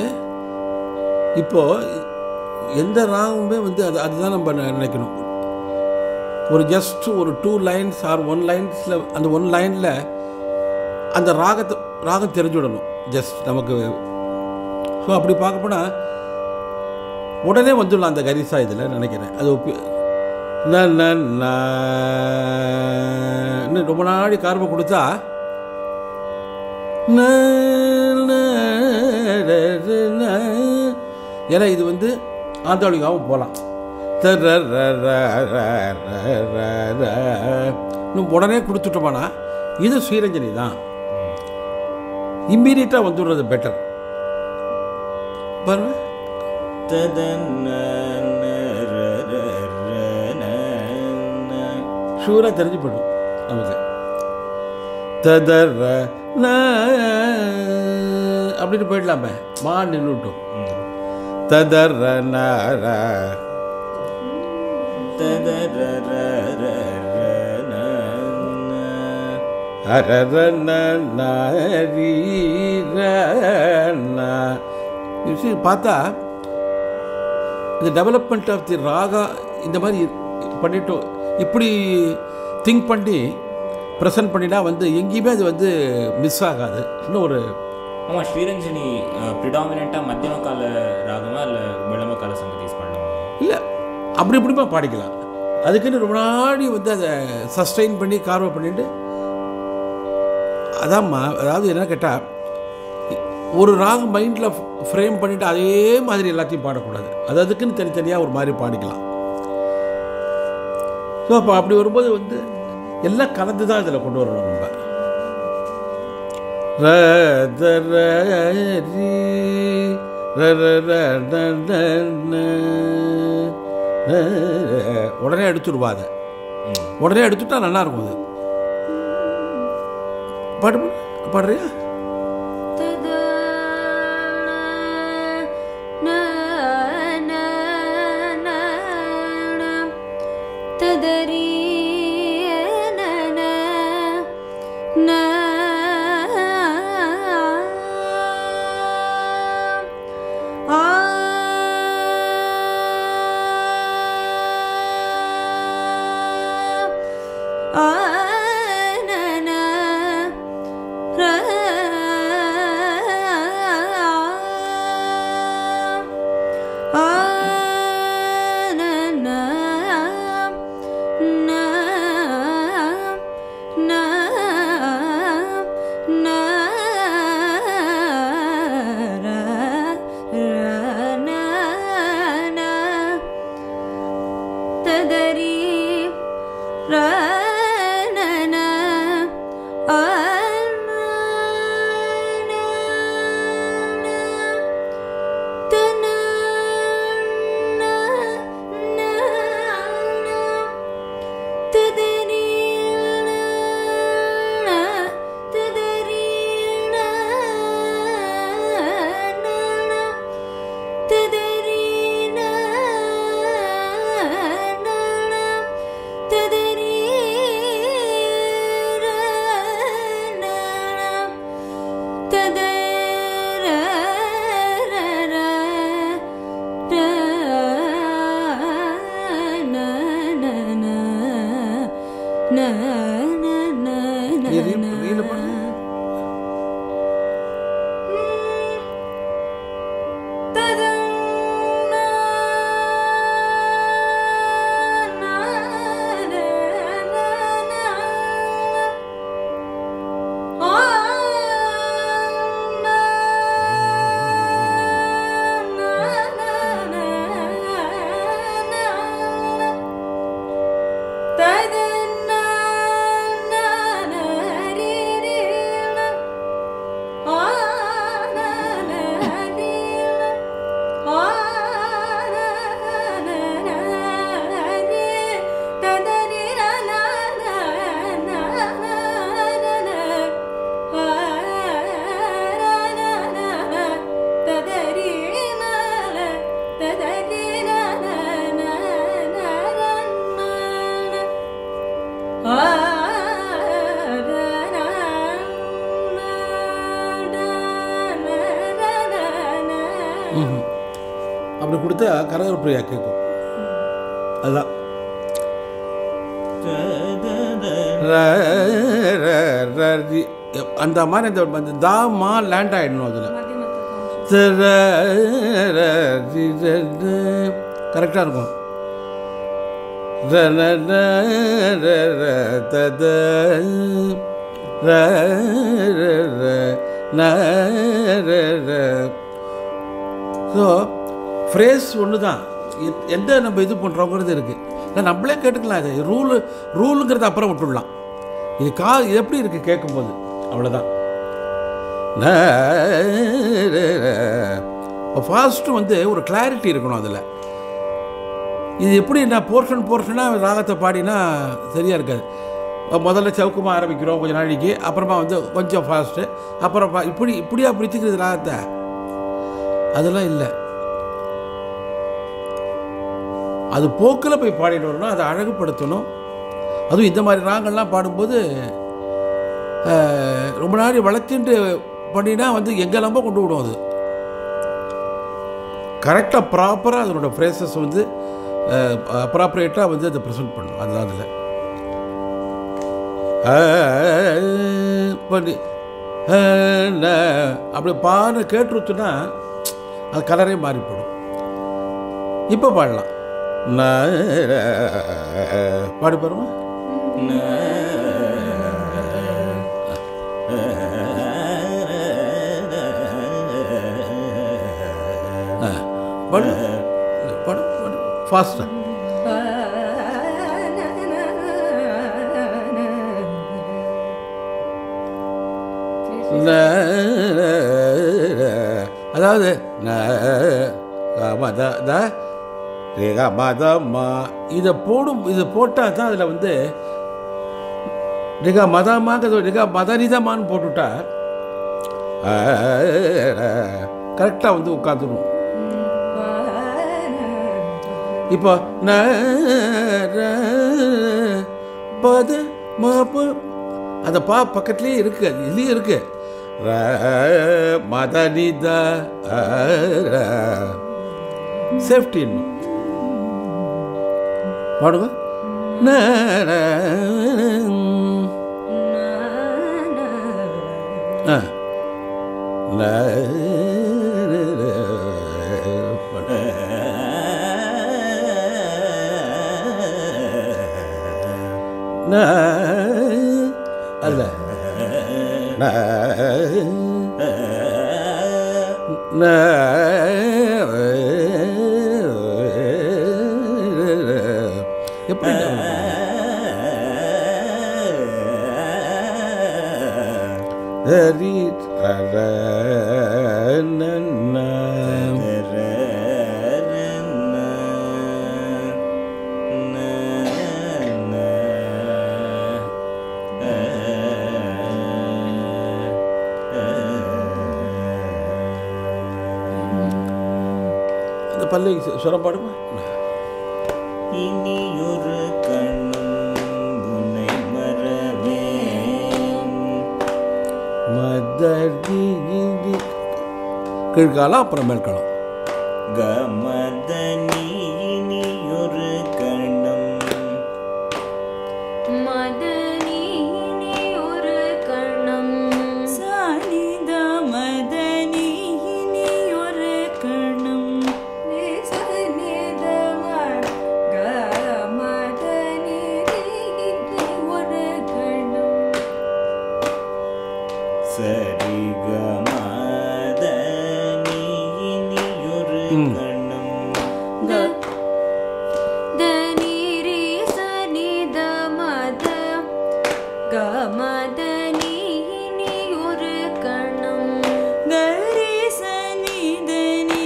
இப்போது எந்த ராகமுமே வந்து அது அதுதான் நம்ம நெ- நினைக்கணும் ஒரு ஜஸ்ட் ஒரு டூ லைன்ஸ் ஆர் ஒன் லைன்ஸில் அந்த ஒன் லைனில் அந்த ராகத்தை ராகம் தெரிஞ்சுடணும் ஜஸ்ட் நமக்கு ஸோ அப்படி பார்க்க போனால் உடனே வந்துடலாம் அந்த கரிசா இதில் நினைக்கிறேன் அது ஒப்பி- ந ந ந இன்னும் ரொம்ப நாடி கார்பை கொடுத்தா ந, ந, ர, ர, ந. ஏன்னா இது வந்து ஆந்தாளிகாவும் போகலாம் இன்னும் உடனே கொடுத்துட்டோமானா இது ஸ்ரீரஞ்சனி தான் இம்மீடியட்டாக வந்துடுறது பெட்டர் பாருங்க ஷூராக தெரிஞ்சு போயிடும் நமக்கு ததர ந அப்படின்னு போயிடலாமே மா நின்றுட்டோம் ததர நர அரர ந நரி ர ந. You see, பார்த்தா இந்த டெவலப்மெண்ட் ஆஃப் தி ராகா இந்த மாதிரி பண்ணிட்டோம் இப்படி திங்க் பண்ணி ப்ரெசன்ட் பண்ணினா வந்து எங்கேயுமே அது வந்து மிஸ் ஆகாது இன்னும் ஒரு ஆமாம் ஸ்ரீரஞ்சனி ப்ரிடாமினண்ட்டாக மத்தியம கால ராகமா இல்லை விளம்ப கால சங்கதீஸ் பண்ணலாமா இல்லை அப்படி இப்படிமா பாடிக்கலாம் அதுக்குன்னு ரொம்ப நாடி வந்து அதை சஸ்டெயின் பண்ணி கார்வை பண்ணிட்டு அதாம்மா அதாவது என்ன கேட்டால் ஒரு ராகம் மைண்டில் ஃப்ரேம் பண்ணிட்டு அதே மாதிரி எல்லாத்தையும் பாடக்கூடாது அது அதுக்குன்னு தனித்தனியாக ஒரு மாதிரி பாடிக்கலாம் ஸோ அப்போ அப்படி வரும்போது வந்து எல்லாம் கலந்து தான் இதில் கொண்டு வரணும் நம்ம ர த ர ரி ர ர ர ட ட ந ந. உடனே எடுத்துடுவா அதை உடனே எடுத்துட்டா நல்லா இருக்கும் அது பாடு பாடு. பாடுறியா ததரி ந ததரி ரனன நீ ரீல் ரீல் பண்ணு ம்ஹும். அப்படி கொடுத்தா கரகரப்பிரியா கேட்கும் அதுதான் ர, ர, ர, ரி. அந்த மாதிரி அந்த அந்த தா மா லேண்ட் ஆகிடணும் அதில் கரெக்டாக இருக்கும் ர, ர, ர, ர, ர, த, த, ர, ர, ர, ந, ர, ர. ஸோ ஃப்ரேஸ் ஒன்று தான் எ- எந்த நம்ம இது பண்ணுறோங்கிறது இருக்குது இல்லை நம்மளே கேட்டுக்கலாம் இது ரூலு ரூலுங்கிறத அப்புறம் விட்டுடலாம் இது கா இது எப்படி இருக்குது கேட்கும்போது அவ்வளோதான் இப்போ ஃபாஸ்ட்டு வந்து ஒரு கிளாரிட்டி இருக்கணும் அதில் இது எப்படி நான் போர்ஷன் போர்ஷனாக ராகத்தை பாடினா சரியாக இருக்காது இப்ப முதல்ல சவுக்கமாக ஆரம்பிக்கிறோம் கொஞ்சம் நாளைக்கு அப்புறமா வந்து கொஞ்சம் ஃபாஸ்ட்டு அப்புறம் பா- இப்படி இப்படியா பிடிச்சிக்கிறது ராகத்தை அதெல்லாம் இல்லை அது போக்கில் போய் பாடிட்டு வரணும் அதை அழகுபடுத்தணும் அதுவும் இந்த மாதிரி ராகங்கள்லாம் பாடும்போது அஹ், ரொம்ப நாள் வளர்த்துட்டு பண்ணினா வந்து எங்கெல்லாமோ கொண்டு விடும் அது கரெக்டாக ப்ராப்பராக அதனோட ஃப்ரேசஸ் வந்து அப்ராப்ரேட்டாக வந்து அதை ப்ரெசென்ட் பண்ணும் அதுதான் அதில் பண்ணி அப்படி பாட கேட்டுருச்சுன்னா அது கலரே மாறி போடும் இப்போ பாடலாம் ந- பாடி பாருமா பாடு பாடு பாடு ஃபாஸ்ட்டாக அதாவது மத த ரேகா மத மா இதை போடும் இதை போட்டால் தான் அதில் வந்து ரிகா மதமாங்கிறது ரிகா மதனிதமான்னு போட்டுவிட்டா கரெக்டாக வந்து உட்காந்துரும் இப்போ ந ர, பது ம பு அந்த பா பக்கத்துலேயே இருக்கு அது இதுலேயும் இருக்கு ர மத நித சேஃப்டி இன்னும் பாடுங்க ந, ர, ஆ. ல, ர, ர, பாடு. ந அல்ல ந ந எப்படி double பண்ண? சரி ர, ந, ந. அந்த பல்லு சுரம் பாடுமா இனியொரு கண்ணும் உன்னை மறவேன் மதடி கீழ்காலம் அப்புறம் மேல்காலம் கமதனி இனியொரு கண்ணம் மதனி ஒரு கணம் சானித மதனியினி ஒரு கணம் நிசனிதம கமதனி ஒரு கணம் சரி கமதனி இனியொரு ம். கண்ணம் தனிரி சனித மத கமதனி ஒரு கணம் கரி சனிதனி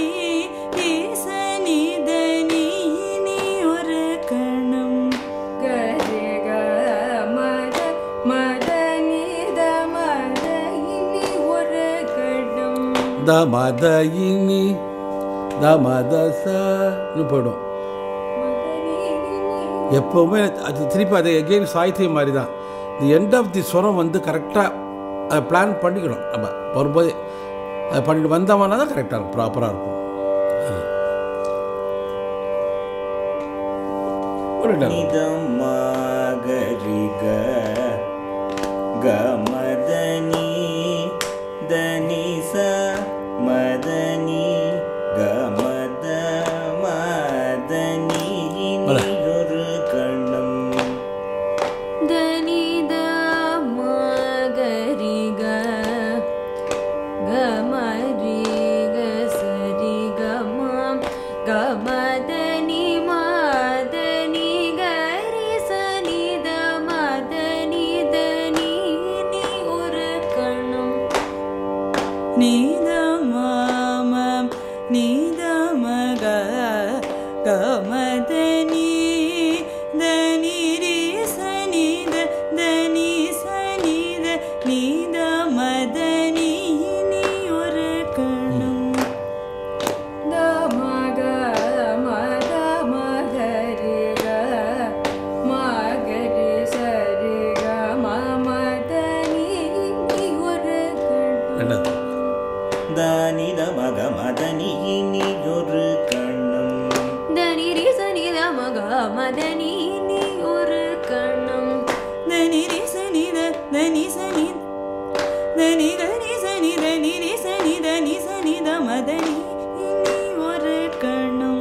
சனிதனியினி ஒரு கணம் கரி கமத மதனித மதனி ஒரு கணம் த மத இனி த மத சன்னு போயிடும் எப்போவுமே அது திருப்பி அது எகெயின் சாகித்யம் மாதிரி தான் தி எண்ட் ஆஃப் தி ஸ்வரம் வந்து கரெக்டாக அதை பிளான் பண்ணிக்கணும் நம்ம வரும்போது அதை பண்ணிட்டு வந்தோம்னா தான் கரெக்டாக இருக்கும் ப்ராப்பராக இருக்கும் ஒரு dialogue. நிதமாகரிக கமதனி தனிச மதனி கமத மதனி இனியொரு கண்ணம் தனித மகரிக கமரிக சரி கமம் கமதனி மதனி கரி சனித மதனி தனி நீ ஒரு கணம் நீத மாமம் நீத மக கமதனி தனி ரீ சனித தனி சனித நீத மதனி நீ ஒரு கணம் மக மத மகரிக மகரி சரி மமதனி ஒரு ரெண்டாவது தானித மக மதனி இனியொரு கண்ணம் தனி ரி சனி மக மதனி நீ ஒரு கணம் தனி ரீ சனித தனி சனி தனி கனி சனி தனி ரீ சனி தனி சனித மதனி இனி ஒரு கணம்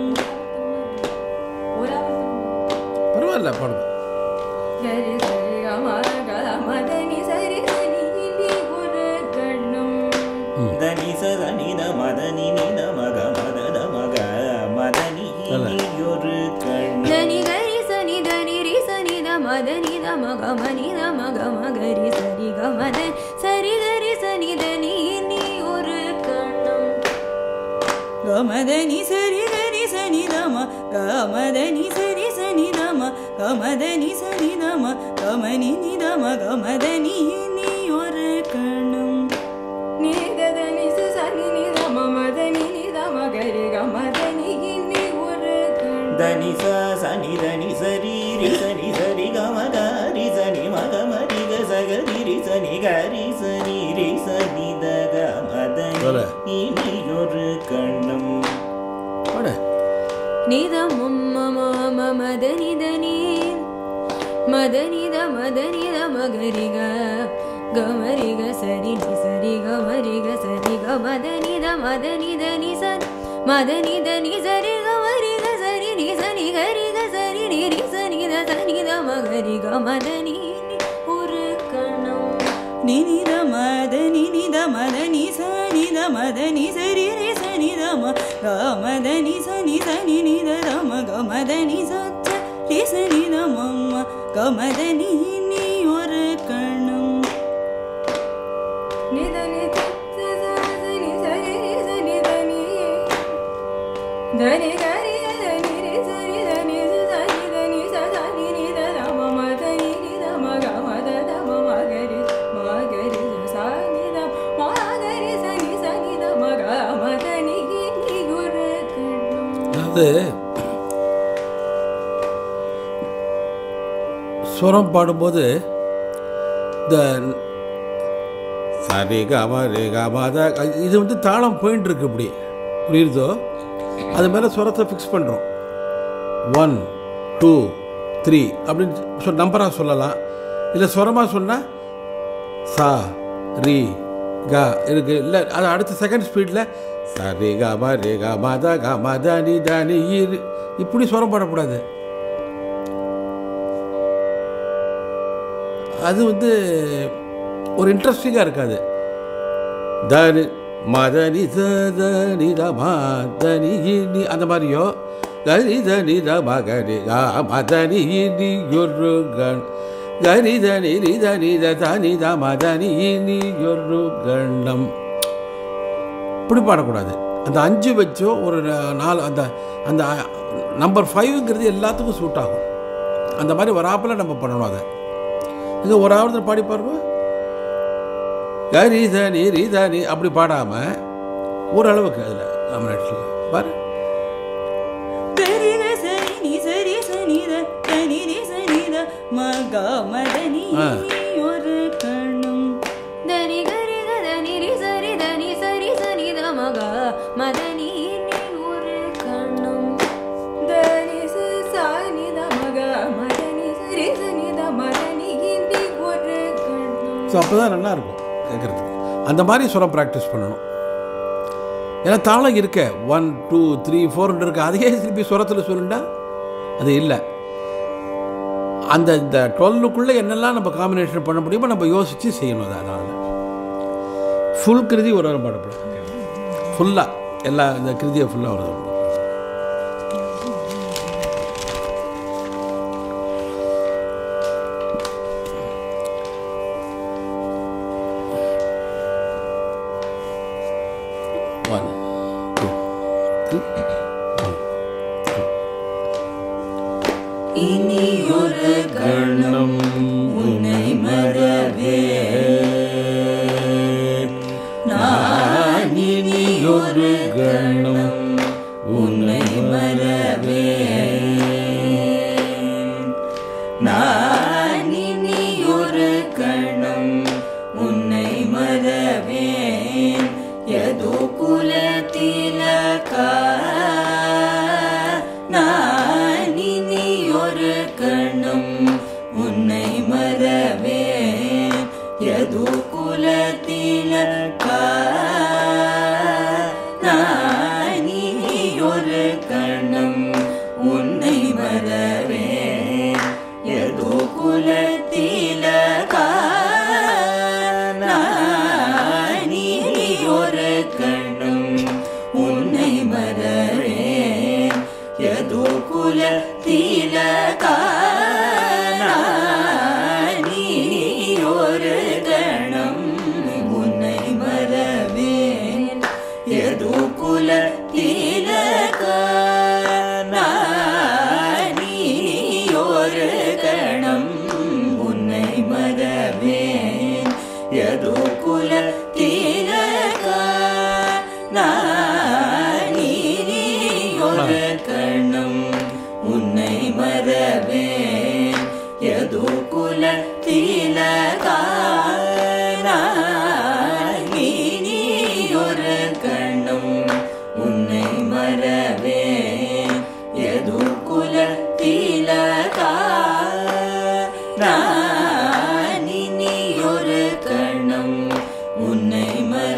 பரவாயில்ல பாடுங்க சரி சரி மக மதனி சரி சனி நீ ஒரு கணம் தனிச தனித மதனி நித மக மதத மக மதனி இனியொரு கண்ணம் దని గరి సని దని రి సని ద మద ని ద మగ మని ద మగ మగరి సరి గ మద సరి గరి సని దని ని ஒரு கண்ணம் கமதனி சரி கரி சனி தம கமதனி சரி சனி தம கமதனி சனி தம கமனி நிதம கமதனி நீ ஒரு கணம் நீ த దని ச சனி நி த ம மத நி நி த மகரி க மத நி நி ஒரு கண்ணம் దని స సని దని సరి రి సని సరి గ మగ రి సని మగ మరి గ సగ రి రి సని గ రి సని రి సని ద గ మదని சொல்ல. இனியொரு கண்ணம் பாடு நித மம்ம மம மத நித நீ மத நித மத நித மகரிக கமரிக சரி நி சரி கமரிக சரி க மத நித மத நித நி சரி மத நித நி சரி கமரிக சரி நி சனி கரிக சரி நி ரி சனி த சனி த மகரிக மத நீ ஒரு கணம் நினித மத நினித மத நி சனி த மத நி சரி ரே சனி தம கமத நி சனி சனி நித தம கமத நி சச்ச ரிசனி தமம்ம கமதனி நீ ஒரு கணம் நிதனி தத்த சனி சரி ரிசனி தனி தனி கரி தனி ரிசனி தனி சனி தனி சனி நி தம மதனி நி தம கமத தம மகரி மகரி சனி தம மகரி சனி சனி தம கமதனி நீ குரு கண்ணம் அதாவது ஸ்வரம் பாடும்போது இந்த சரி கம ரே கம த இது வந்து தாளம் போயின்னு இருக்கு இப்படி புரியுதோ அது மேலே ஸ்வரத்தை ஃபிக்ஸ் பண்ணுறோம் ஒன் டூ த்ரீ அப்படின்னு சொல் நம்பராக சொல்லலாம் இல்லை ஸ்வரமாக சொன்னால் சா ரி க இருக்கு இல்லை அது அடுத்த செகண்ட் ஸ்பீடில் சரி க ம ரே க ம த க ம த நி த நி இ ரி. இப்படி ஸ்வரம் பாடக்கூடாது அது வந்து ஒரு இன்ட்ரெஸ்டிங்காக இருக்காது தனி மதனி தனி த மதனி நி அந்த மாதிரியோ கரி தனி த மகரி க மதனி நி ஒரு கண் கரி தனி ரி தனி த தனி த மதனி நி ஒரு கண்டம் இப்படி பாடக்கூடாது அந்த அஞ்சு வச்சோ ஒரு நா- நாலு அந்த அந்த நம்பர் ஃபைவ்ங்கிறது எல்லாத்துக்கும் சூட் ஆகும் அந்த மாதிரி வராப்பில் நம்ம பண்ணணும் அதை இது ஒரு ஆவரத்தில் பாடி பாருங்க கரி தனி ரி தனி அப்படி பாடாமல் ஓரளவுக்கு அதில் காம்பினேஷனில் பாரு கரி சரி நீ சரி சனி த தனி ரி சனி த ம கமதனி ஆ. நீ ஒரு கணம் దని గరి గదని రి సరి దని సరి సని ద మగ మదని ని ஒரு கண்ணம் దని ச சனி த மக மదని சரி சனி த மదని ni ஒரு கண்ணம் ஸோ அப்போ தான் நல்லா இருக்கும் கேட்குறதுக்கு அந்த மாதிரி சுரம் ப்ராக்டிஸ் பண்ணணும் ஏன்னா தாளம் இருக்க ஒன் டூ த்ரீ ஃபோர்னு இருக்கு அதையே திருப்பி சுரத்தில் சொல்லுண்டா அது இல்லை அந்த இந்த டுவெல்லுக்குள்ளே என்னெல்லாம் நம்ம காம்பினேஷன் பண்ண முடியுமோ நம்ம யோசித்து செய்யணும் அதை அதனால் ஃபுல் கிருதி ஒரு வாரம் பாடப்படும் ஃபுல்லாக எல்லா இந்த கிருதியை ஃபுல்லாக ஒரு வாரம் ஒன் டூ த்ரீ இனி ஒரு கணம் உன்னை மறவே நான் இனி ஒரு கணம் உன்னை மறவே நான் இனி ஒரு கணம் உன்னை மறவேன் எதோ குலத்திலக்கா நான் இனி ஒரு கணம் உன்னை மறவேன் எது குலத்திலக்கா நான் இனி ஒரு கணம் உன்னை மறவேன் எது குலத்திலக்கா நான் இனி ஒரு கணம் உன்னை மறவேன் எது குலத்திலக்கா நான் இனி ஒரு கணம் உன்னை மறவேன் எது குலத்திலக்கா நான் இனி ஒரு கணம் உன்னை மறவேன் எது குலத்திலக்கா நான் இனி ஒரு கணம் உன்னை மறவேன் எது குலத்திலக்கா நான் இனி ஒரு கணம் உன்னை மறவேன் எது குலத்திலக்கா நான் இனி ஒரு கணம் உன்னை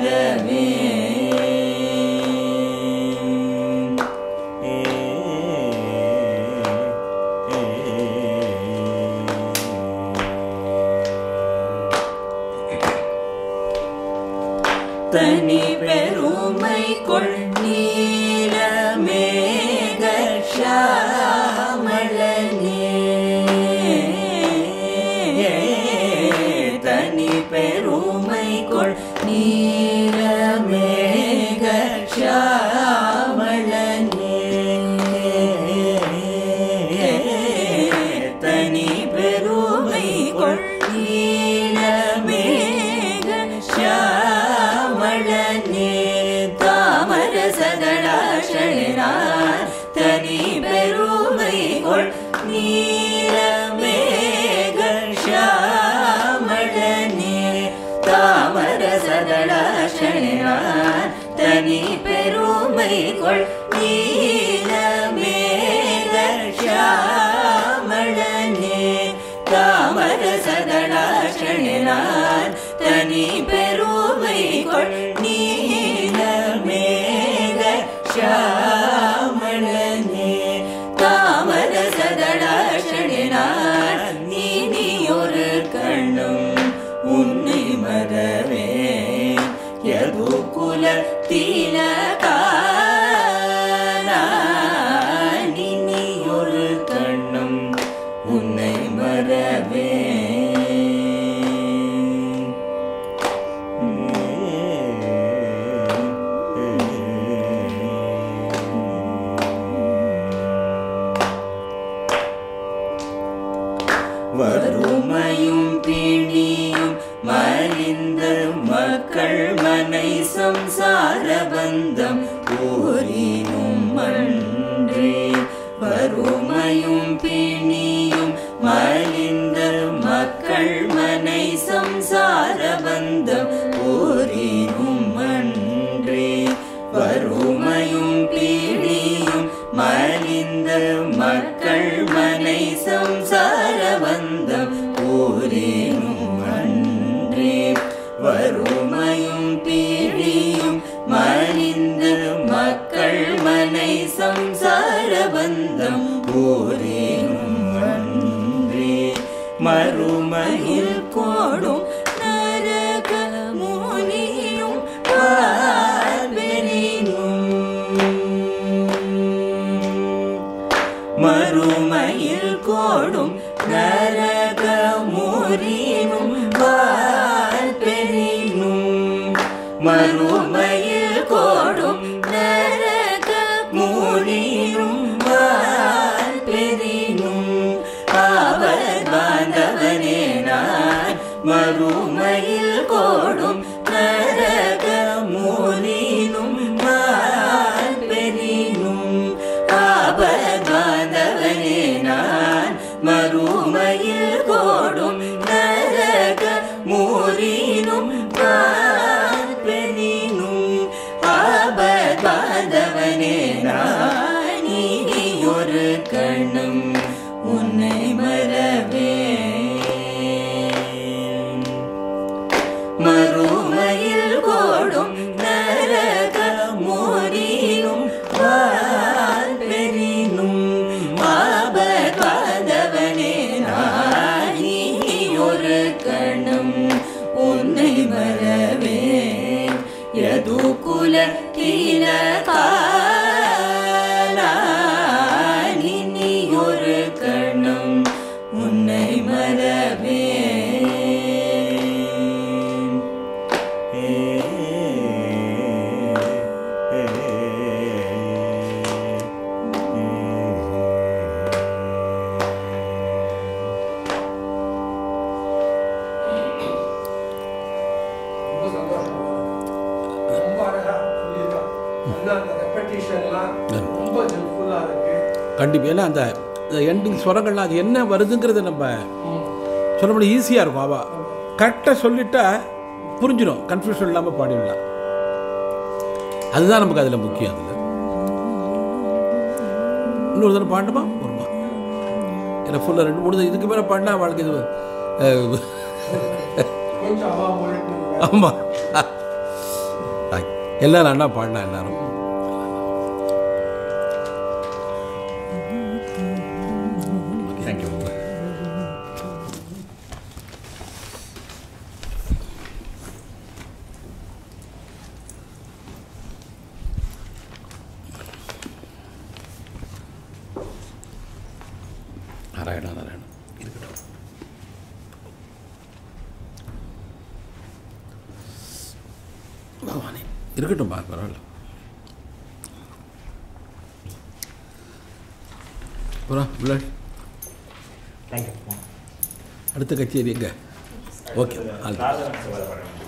மறவேன் தனி பெருமை கொள் நீல மேக ஷாமளனே நீலமேகஷாமளனே தாமர சதளாஷனான் தனி பெருமை கொள் நீலமேகஷாமளனே தாமர சதளாஷனான் தனி பெருமை கொள் நீலமேகஷாமளனே தாமர சதளாஷனான் நீதியொரு கண்ணும் உன்னை மறவே யது குல ஒரு கண்ணும் உன்னை மறவே வறுமையும் பிணியும் மலிந்த மக்கள் மனை சம்சார பந்தம் ஊரினும் மன்றே வறுமையும் பிணியும் மலிந்த மக்கள் மனை சம்சார பந்தம் ஊரினும் மன்றே வறுமையும் பிணியும் மலிந்த மக்கள் மனை சம்சார பந்தம் ஊரேனும் அன்றே வறுமையும் பீழியும் மலிந்த மக்கள் மனை சம்சார பந்தம் ஊரேனும் அன்றே மறுமையில் கோடும் நரக முனியும் பார்வெனினும் மறுமையில் கோடும் நரக முறினும் பெறினும் மறுமையில் கோடும் நரக முறினும் பெறினும் அவர் பாந்தவனே நான் மறுமையில் கோடும் நரக முறினும் பெறினும் ஆபத்வாந்தவனே நான் மறுமையில் கோடும் நரக மூரினும் பெனினும் ஆபத்வாந்தவனே நான் நீதியொரு கண்ணும் உன்னை மறவே மறுமையில் கோடும் நரக மூரினும் பெறினும் ஆபத்வாதவனே நானி ஒரு கணம் உன்னை மறவே யது குல நீ ஒரு கணம் உன்னை மறவே ரொம்ப சந்தோஷம் ரொம்ப அழகா சொல்லியிருக்கான் இன்னும் அந்த ரெப்படிஷன்லாம் ரொம்ப ஹெல்ப்ஃபுல்லாக இருக்கு கண்டிப்பாக ஏன்னா அந்த எண்டிங் ஸ்வரங்கள்லாம் அது என்ன வருதுங்கிறது நம்ம சொல்ல முடியும் ஈஸியாக இருக்கும் அவா கரெக்டாக சொல்லிட்டா புரிஞ்சிடும் கன்ஃபியூஷன் இல்லாமல் பாடிடலாம் அதுதான் நமக்கு அதில் முக்கியம் அதில் இன்னொரு தடவை பாடணுமா வருமா ஏன்னா ஃபுல்லாக ரெண்டு மூணு தடவை இதுக்கு மேலே பாடினா வாழ்க்கை இது அஹ், கொஞ்சம் அவா முழுக்க ஆமாம் எல்லாரும் அண்ணா பாடினா எல்லாரும் தேங்க்யூ நாராயணா நாராயணா இருக்கட்டும் பகவானே இருக்கட்டும்பா பரவாயில்ல அப்புறம் பிள்ளை அடுத்த கச்சேரி எங்க ஓகே ஆல் ராஜன் சிவராமன்